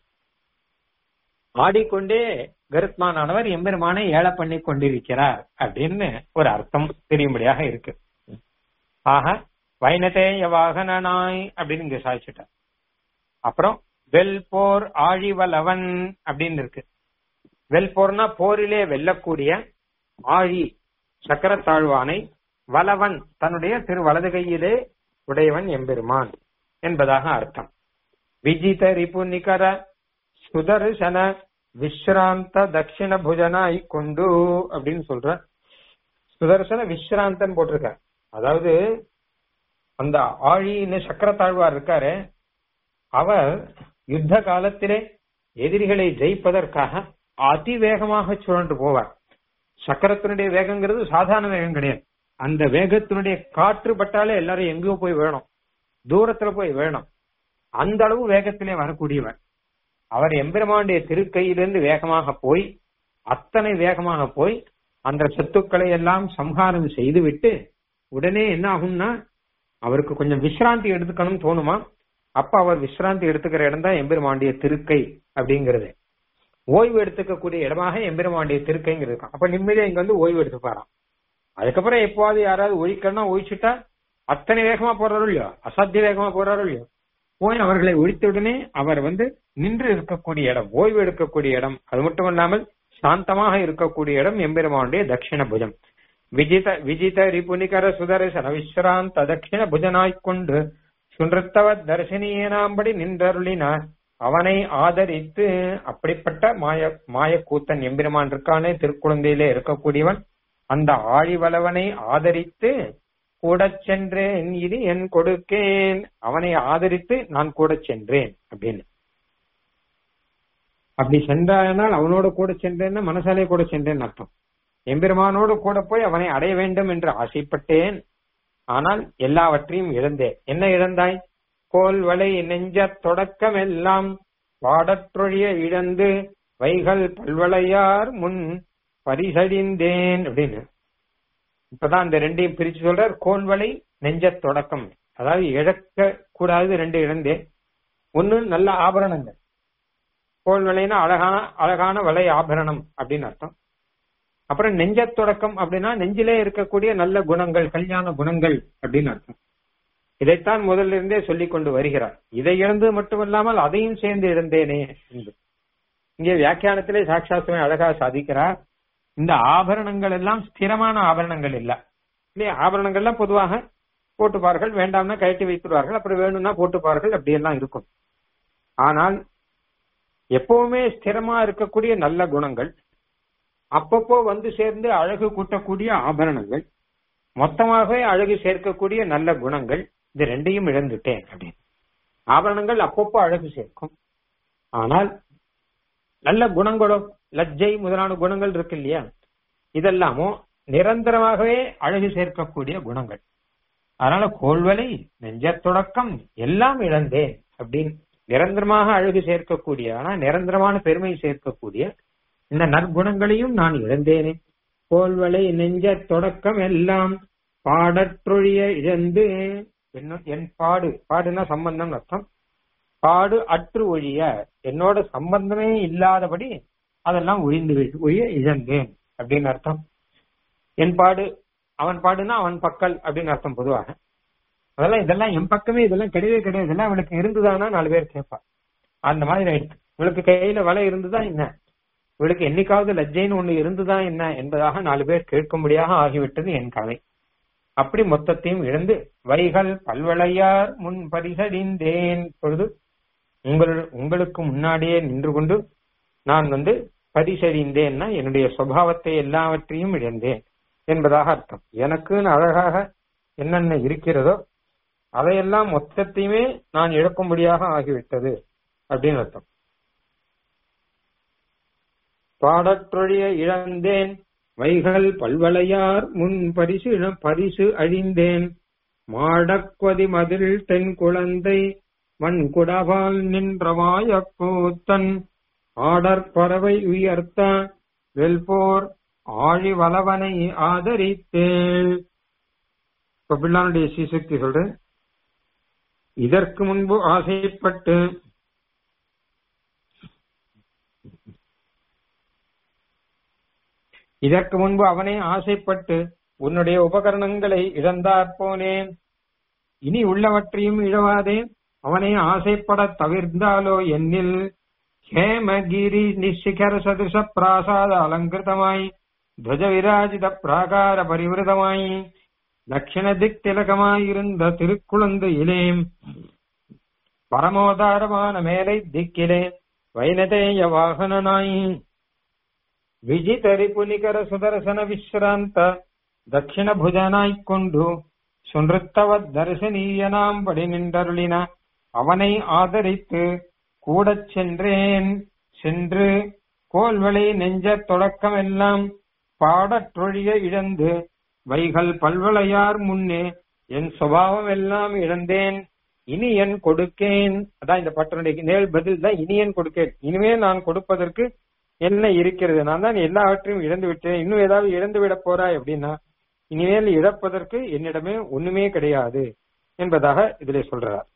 ஆடிக்கொண்டே கருத்மானானவர் எம்பெருமானை ஏழை பண்ணி கொண்டிருக்கிறார் அப்படின்னு ஒரு அர்த்தம் தெரியும்படியாக இருக்கு ஆக வைனதேய வாகனனாய் அப்படின்னு இங்க சாதிச்சுட்டார் அப்புறம் வெல் போர் ஆழிவலவன் அப்படின்னு இருக்கு வெல் போர்னா போரிலே வெல்லக்கூடிய ஆழி சக்கரத்தாழ்வானை வலவன் தன்னுடைய திரு வலது கையிலே உடையவன் எம்பெருமான் என்பதாக அர்த்தம் விஜித ரிபு நிகர சுதர்சன விஸ்ராந்த தட்சிண புஜனாய் கொண்டு அப்படின்னு சொல்ற சுதர்சன விஸ்ராந்தன் போட்டிருக்க அதாவது அந்த ஆழின்னு சக்கரத்தாழ்வார் இருக்காரு அவர் யுத்த காலத்திலே எதிரிகளை ஜெயிப்பதற்காக அதிவேகமாக சுழன்று போவார் சக்கரத்தினுடைய வேகங்கிறது சாதாரண வேகம் கிடையாது அந்த வேகத்தினுடைய காற்று பட்டாலே எல்லாரும் எங்கேயோ போய் வேணும் தூரத்துல போய் வேணும் அந்த அளவு வேகத்திலே வரக்கூடியவர் அவர் எம்பெருமானுடைய திருக்கையிலிருந்து வேகமாக போய் அத்தனை வேகமாக போய் அந்த சத்துக்களை எல்லாம் சம்ஹாரம் செய்துவிட்டு உடனே என்ன ஆகும்னா அவருக்கு கொஞ்சம் விசிராந்தி எடுத்துக்கணும்னு தோணுமா அப்ப அவர் விசிராந்தி எடுத்துக்கிற இடம் தான் எம்பெருமாண்டிய திருக்கை அப்படிங்கிறது ஓய்வு எடுத்துக்கக்கூடிய இடமாக எம்பெருமாண்டிய திருக்கைங்கிறது இருக்கும் அப்ப நிம்மதியா இங்க வந்து ஓய்வு எடுத்துப்பாராம் அதுக்கப்புறம் எப்போவாது யாராவது ஒழிக்கணும்னா ஒழிச்சுட்டா அத்தனை வேகமா போறாரோ இல்லையோ அசாத்திய வேகமா போறாரோ இல்லையோ போய் அவர்களை ஒழித்த உடனே அவர் வந்து நின்று இருக்கக்கூடிய இடம் ஓய்வு எடுக்கக்கூடிய இடம் அது மட்டும் இல்லாமல் சாந்தமாக இருக்கக்கூடிய இடம் எம்பெருமானுடைய தட்சிண புஜம் விஜித விஜித ரிபுனிகர சுதர்சன விஸ்ராந்த தட்சிண புஜனாய்க் கொண்டு சுன்றத்தவ தரிசனியனாம்படி நின்றருளினார் அவனை ஆதரித்து அப்படிப்பட்ட மாய மாயக்கூத்தன் எம்பெருமான் இருக்கானே திருக்குழந்தையிலே இருக்கக்கூடியவன் அந்த ஆழிவளவனை ஆதரித்து கூட சென்றேன் இது என் கொடுக்கேன் அவனை ஆதரித்து நான் கூட சென்றேன் அப்படின்னு அப்படி சென்றானால் அவனோட கூட சென்றேன்னா மனசாலே கூட சென்றேன் அர்த்தம் எம்பெருமானோடு கூட போய் அவனை அடைய வேண்டும் என்று ஆசைப்பட்டேன் ஆனால் எல்லாவற்றையும் இழந்தேன் என்ன இழந்தாய் கோல் வலை நெஞ்ச தொடக்கம் எல்லாம் பாடற்றொழிய இழந்து வைகள் பல்வளையார் முன் பரிசடிந்தேன் அப்படின்னு இப்பதான் இந்த ரெண்டையும் பிரிச்சு சொல்றார் கோல்வலை நெஞ்ச தொடக்கம் அதாவது இழக்க கூடாது ரெண்டு இழந்தேன் ஒன்னு நல்ல ஆபரணங்கள் கோல்வலைனா அழகான அழகான வலை ஆபரணம் அப்படின்னு அர்த்தம் அப்புறம் நெஞ்ச தொடக்கம் அப்படின்னா நெஞ்சிலே இருக்கக்கூடிய நல்ல குணங்கள் கல்யாண குணங்கள் அப்படின்னு அர்த்தம் இதைத்தான் முதல்ல இருந்தே சொல்லிக் கொண்டு வருகிறார் இதை இழந்து மட்டுமல்லாமல் அதையும் சேர்ந்து இழந்தேனே என்று இங்கே வியாக்கியானத்திலே சாட்சாத்துமே அழகா சாதிக்கிறார் இந்த ஆபரணங்கள் எல்லாம் ஸ்திரமான ஆபரணங்கள் இல்ல இல்லையா ஆபரணங்கள்லாம் பொதுவாக போட்டுப்பார்கள் வேண்டாம்னா கழட்டி வைத்துருவார்கள் அப்புறம் வேணும்னா போட்டுப்பார்கள் அப்படியெல்லாம் இருக்கும் ஆனால் எப்பவுமே ஸ்திரமா இருக்கக்கூடிய நல்ல குணங்கள் அப்பப்போ வந்து சேர்ந்து அழகு கூட்டக்கூடிய ஆபரணங்கள் மொத்தமாகவே அழகு சேர்க்கக்கூடிய நல்ல குணங்கள் இது ரெண்டையும் இழந்துட்டேன் அப்படின்னு ஆபரணங்கள் அப்பப்போ அழகு சேர்க்கும் ஆனால் நல்ல குணங்களோ லஜ்ஜை முதலான குணங்கள் இருக்கு இல்லையா இதெல்லாமும் நிரந்தரமாகவே அழகு சேர்க்கக்கூடிய குணங்கள் அதனால கோல்வலை நெஞ்ச தொடக்கம் எல்லாம் இழந்தேன் அப்படின்னு நிரந்தரமாக அழகு சேர்க்கக்கூடிய ஆனா நிரந்தரமான பெருமை சேர்க்கக்கூடிய இந்த நற்குணங்களையும் நான் இழந்தேனே கோல்வலை நெஞ்ச தொடக்கம் எல்லாம் பாடற்றொழிய இழந்து என் பாடு பாடுனா சம்பந்தம் அர்த்தம் பாடு அற்று ஒழிய என்னோட சம்பந்தமே இல்லாதபடி அதெல்லாம் ஒழிந்து ஒழிய இழந்தேன் அப்படின்னு அர்த்தம் என் பாடு அவன் பாடுனா அவன் பக்கல் அப்படின்னு அர்த்தம் பொதுவாக அதெல்லாம் இதெல்லாம் என் பக்கமே இதெல்லாம் கிடையவே கிடையாது இதெல்லாம் அவளுக்கு இருந்துதானா நாலு பேர் கேட்பா அந்த மாதிரி ஆயிடுச்சு இவளுக்கு கையில வலை இருந்துதா என்ன இவளுக்கு என்னைக்காவது லஜ்ஜைன்னு ஒண்ணு இருந்துதா என்ன என்பதாக நாலு பேர் கேட்கும்படியாக ஆகிவிட்டது என் கதை அப்படி மொத்தத்தையும் இழந்து வைகள் பல்வளையார் முன் பரிசடிந்தேன் பொழுது உங்கள் உங்களுக்கு முன்னாடியே நின்று கொண்டு நான் வந்து பரிசறிந்தேன்னா என்னுடைய சுவாவத்தை எல்லாவற்றையும் இழந்தேன் என்பதாக அர்த்தம் எனக்குன்னு அழகாக என்னென்ன இருக்கிறதோ அதையெல்லாம் மொத்தத்தையுமே நான் இழக்கும்படியாக ஆகிவிட்டது அப்படின்னு அர்த்தம் பாடற்றொழிய இழந்தேன் வைகள் பல்வளையார் முன் பரிசு பரிசு அழிந்தேன் மாடக்வதி மதில் தென் குழந்தை வன்குடவால் நின்றமாய கூத்தன் ஆடற் பறவை உயர்த்த வெல்போர் ஆழி வளவனை ஆதரித்தேள் இப்ப பிள்ளானுடைய சீசக்தி சொல்றேன் இதற்கு முன்பு ஆசைப்பட்டு இதற்கு முன்பு அவனே ஆசைப்பட்டு உன்னுடைய உபகரணங்களை இழந்தாற் போனேன் இனி உள்ளவற்றையும் இழவாதே அவனே ஆசைப்பட தவிர்ந்தாலோ என்னில் ஹேமகிரி நிஷிகர சதுச பிராசாத அலங்கிருதமாய் துவஜ விராஜித பிராகார பரிவிருதமாய் தட்சிண திக் திலகமாயிருந்த திருக்குழந்தையிலே பரமோதாரமான மேலை திக்கிலே வைனதேய வாகனனாய் ವಿಜಿತರಿ ಪುನಿಕರ ಸುದರ್ಶನ ವಿಶ್ರಾಂತ ದಕ್ಷಿಣ ಭುಜನಾಯ್ಕೊಂಡು சுன்றுத்தவத் தரிசனீயனாம் படி நின்றருளின அவனை ஆதரித்து கூடச் சென்றேன் சென்று கோல்வளை நெஞ்ச தொடக்கமெல்லாம் பாடற்றொழிய இழந்து வைகள் பல்வளையார் முன்னே என் சுபாவம் எல்லாம் இழந்தேன் இனி என் கொடுக்கேன் அதான் இந்த பட்டனுடைய நேர் பதில் தான் இனி என் கொடுக்கேன் இனிமே நான் கொடுப்பதற்கு என்ன இருக்கிறது நான் தான் எல்லாவற்றையும் இழந்து விட்டேன் இன்னும் ஏதாவது இழந்து விட போறாய் அப்படின்னா இனிமேல் இழப்பதற்கு என்னிடமே ஒண்ணுமே கிடையாது என்பதாக இதிலே சொல்றார்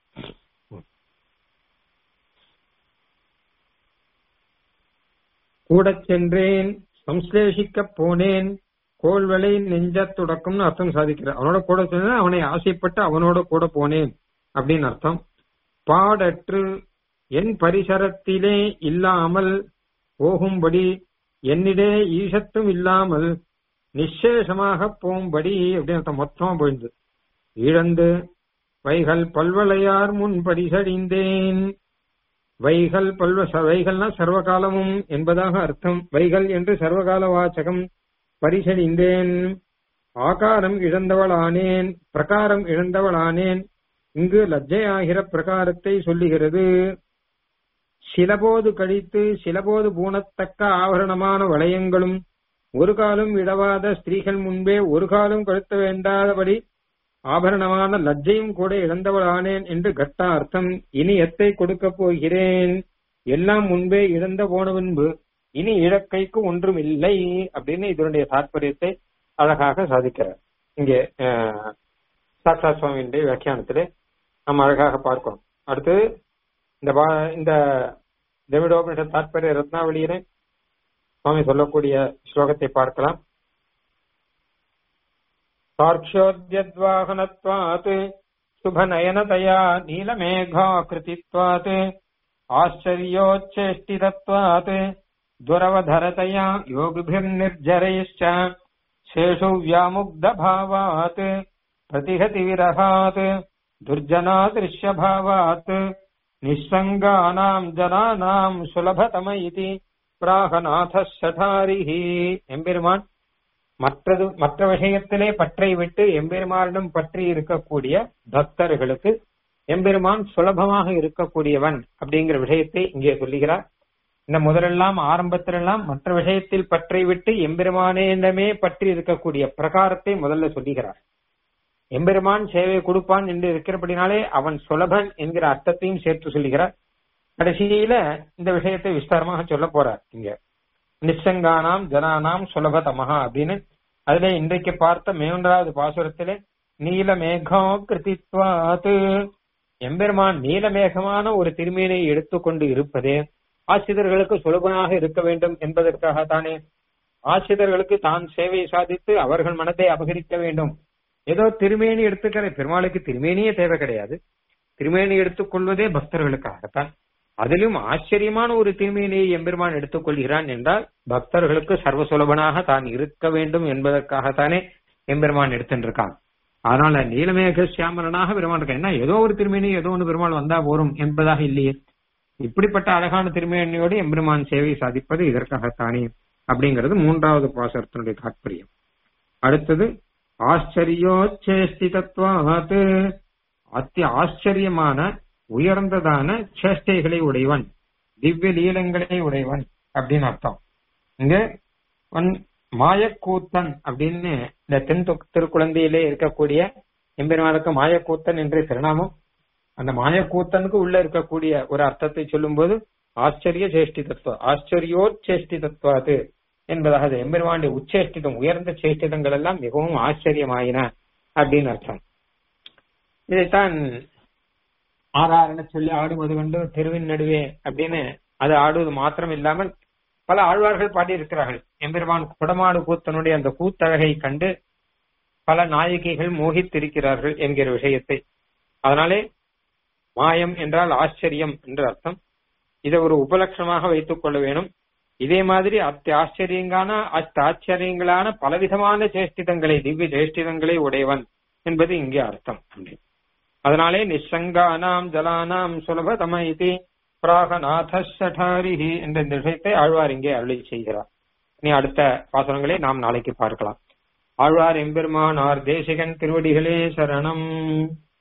கூடச் சென்றேன் சம்ஸ்லேஷிக்க போனேன் கோல்வளை நெஞ்ச தொடக்கம்னு அர்த்தம் சாதிக்கிறார் அவனோட கூட சென்றேன் அவனை ஆசைப்பட்டு அவனோட கூட போனேன் அப்படின்னு அர்த்தம் பாடற்று என் பரிசரத்திலே இல்லாமல் போகும்படி என்னிடே ஈசத்தும் இல்லாமல் நிச்சேஷமாக போகும்படி அப்படின்னு அர்த்தம் மொத்தமா போயிருந்து இழந்து வைகள் பல்வளையார் முன் பரிசடிந்தேன் வைகள் பல்வ வைகள்னா சர்வகாலமும் என்பதாக அர்த்தம் வைகள் என்று சர்வகால வாச்சகம் பரிசடிந்தேன் ஆகாரம் இழந்தவளானேன் பிரகாரம் இழந்தவளானேன் இங்கு லஜ்ஜையாகிற பிரகாரத்தை சொல்லுகிறது சிலபோது கழித்து சிலபோது பூணத்தக்க ஆபரணமான வளையங்களும் ஒரு காலம் இடவாத ஸ்திரீகள் முன்பே ஒரு காலம் கழுத்த வேண்டாதபடி ஆபரணமான லஜ்ஜையும் கூட இழந்தவளானேன் என்று கட்டா அர்த்தம் இனி எத்தை கொடுக்க போகிறேன் எல்லாம் முன்பே இழந்த போன பின்பு இனி இழக்கைக்கு ஒன்றும் இல்லை அப்படின்னு இதனுடைய தாற்பயத்தை அழகாக சாதிக்கிறார் இங்கே சாக்ஷா சுவாமியுடைய வியாக்கியானத்திலே நம்ம அழகாக பார்க்கிறோம் அடுத்து இந்த இந்த திரவிடோபனிஷ தாற்பய ரத்னாவளியிலே சுவாமி சொல்லக்கூடிய ஸ்லோகத்தை பார்க்கலாம் சாட்சியோத்யத்வாகனத்வாத் சுபநயனதயா நீலமேघाकृतित्वात् आश्चर्योच्चेष्टितत्वात् दुरवधरतया योगिभिर्निर्जरैश्च शेषु व्यामुग्धभावात् प्रतिहतिविरहात् दुर्जनादृश्यभावात् நிசங்கானாம் ஜனானாம் சுலபதம இது பிராகநாத சதாரிஹி எம்பெருமான் மற்றது மற்ற விஷயத்திலே பற்றை விட்டு எம்பெருமானிடம் பற்றி இருக்கக்கூடிய பக்தர்களுக்கு எம்பெருமான் சுலபமாக இருக்கக்கூடியவன் அப்படிங்கிற விஷயத்தை இங்கே சொல்லுகிறார் இந்த முதலெல்லாம் ஆரம்பத்திலெல்லாம் மற்ற விஷயத்தில் பற்றை விட்டு எம்பெருமானிடமே பற்றி இருக்கக்கூடிய பிரகாரத்தை முதல்ல சொல்லுகிறார் எம்பெருமான் சேவை கொடுப்பான் என்று இருக்கிறபடினாலே அவன் சுலபன் என்கிற அர்த்தத்தையும் சேர்த்து சொல்லுகிறார் கடைசியில இந்த விஷயத்தை விஸ்தாரமாக சொல்ல போறார் இங்க நிச்சங்கானாம் ஜனானாம் சுலபதமஹா அப்படின்னு அதுல இன்றைக்கு பார்த்த மூன்றாவது பாசுரத்திலே நீலமேகோ கிருதித்வாத்து எம்பெருமான் நீலமேகமான ஒரு திருமீனை எடுத்துக்கொண்டு இருப்பதே ஆசிரியர்களுக்கு சுலபனாக இருக்க வேண்டும் என்பதற்காக தானே ஆசிரியர்களுக்கு தான் சேவை சாதித்து அவர்கள் மனதை அபகரிக்க வேண்டும் ஏதோ திருமேனி எடுத்துக்கிற பெருமாளுக்கு திருமேனியே தேவை கிடையாது திருமேனி எடுத்துக்கொள்வதே பக்தர்களுக்காகத்தான் அதிலும் ஆச்சரியமான ஒரு திருமேனியை எம்பெருமான் எடுத்துக்கொள்கிறான் என்றால் பக்தர்களுக்கு சர்வ சுலபனாக தான் இருக்க வேண்டும் என்பதற்காகத்தானே எம்பெருமான் எடுத்துருக்கான் அதனால நீலமேக சியாமரனாக பெருமாள் இருக்கான் என்ன ஏதோ ஒரு திருமேனி ஏதோ ஒன்று பெருமாள் வந்தா போரும் என்பதாக இல்லையே இப்படிப்பட்ட அழகான திருமேனியோடு எம்பெருமான் சேவை சாதிப்பது இதற்காகத்தானே அப்படிங்கிறது மூன்றாவது பாசத்தினுடைய தாற்பயம் அடுத்தது ஆச்சரியோச்சேஷ்டிதத்வாத் அத்தி ஆச்சரியமான உயர்ந்ததான சேஷ்டைகளை உடையவன் திவ்ய லீலங்களை உடையவன் அப்படின்னு அர்த்தம் இங்க மாயக்கூத்தன் அப்படின்னு இந்த தென் திருக்குழந்தையிலே இருக்கக்கூடிய எம்பெருமானுக்கு மாயக்கூத்தன் என்ற திருநாமம் அந்த மாயக்கூத்தனுக்கு உள்ள இருக்கக்கூடிய ஒரு அர்த்தத்தை சொல்லும்போது ஆச்சரிய சேஷ்டி தத்துவம் ஆச்சரியோச்சேஷ்டி தத்துவாது என்பதாக அது எம்பெருமானுடைய உச்சேஷ்டிதம் உயர்ந்த சேஷ்டிதங்கள் எல்லாம் மிகவும் ஆச்சரியமாயின அப்படின்னு அர்த்தம் இதைத்தான் ஆறாரண சொல்லி ஆடுவது கண்டு தெருவின் நடுவே அப்படின்னு அது ஆடுவது மாத்திரம் இல்லாமல் பல ஆழ்வார்கள் பாடியிருக்கிறார்கள் எம்பெருமான் குடமாடு கூத்தனுடைய அந்த கூத்தழகை கண்டு பல நாயகிகள் மோகித்திருக்கிறார்கள் என்கிற விஷயத்தை அதனாலே மாயம் என்றால் ஆச்சரியம் என்று அர்த்தம் இதை ஒரு உபலட்சணமாக வைத்துக் கொள்ள வேணும் இதே மாதிரி அத்தி ஆச்சரியங்கான அத்த ஆச்சரியங்களான பலவிதமான சேஷ்டிதங்களை திவ்ய சேஷ்டிதங்களை உடையவன் என்பது இங்கே அர்த்தம் அதனாலே நிசங்கானாம் ஜலானாம் சுலபதம இது பிராகநாதரிஹி என்ற இந்த விஷயத்தை ஆழ்வார் இங்கே அருளி செய்கிறார் இனி அடுத்த பாசனங்களை நாம் நாளைக்கு பார்க்கலாம் ஆழ்வார் எம்பெருமானார் தேசிகன் திருவடிகளே சரணம்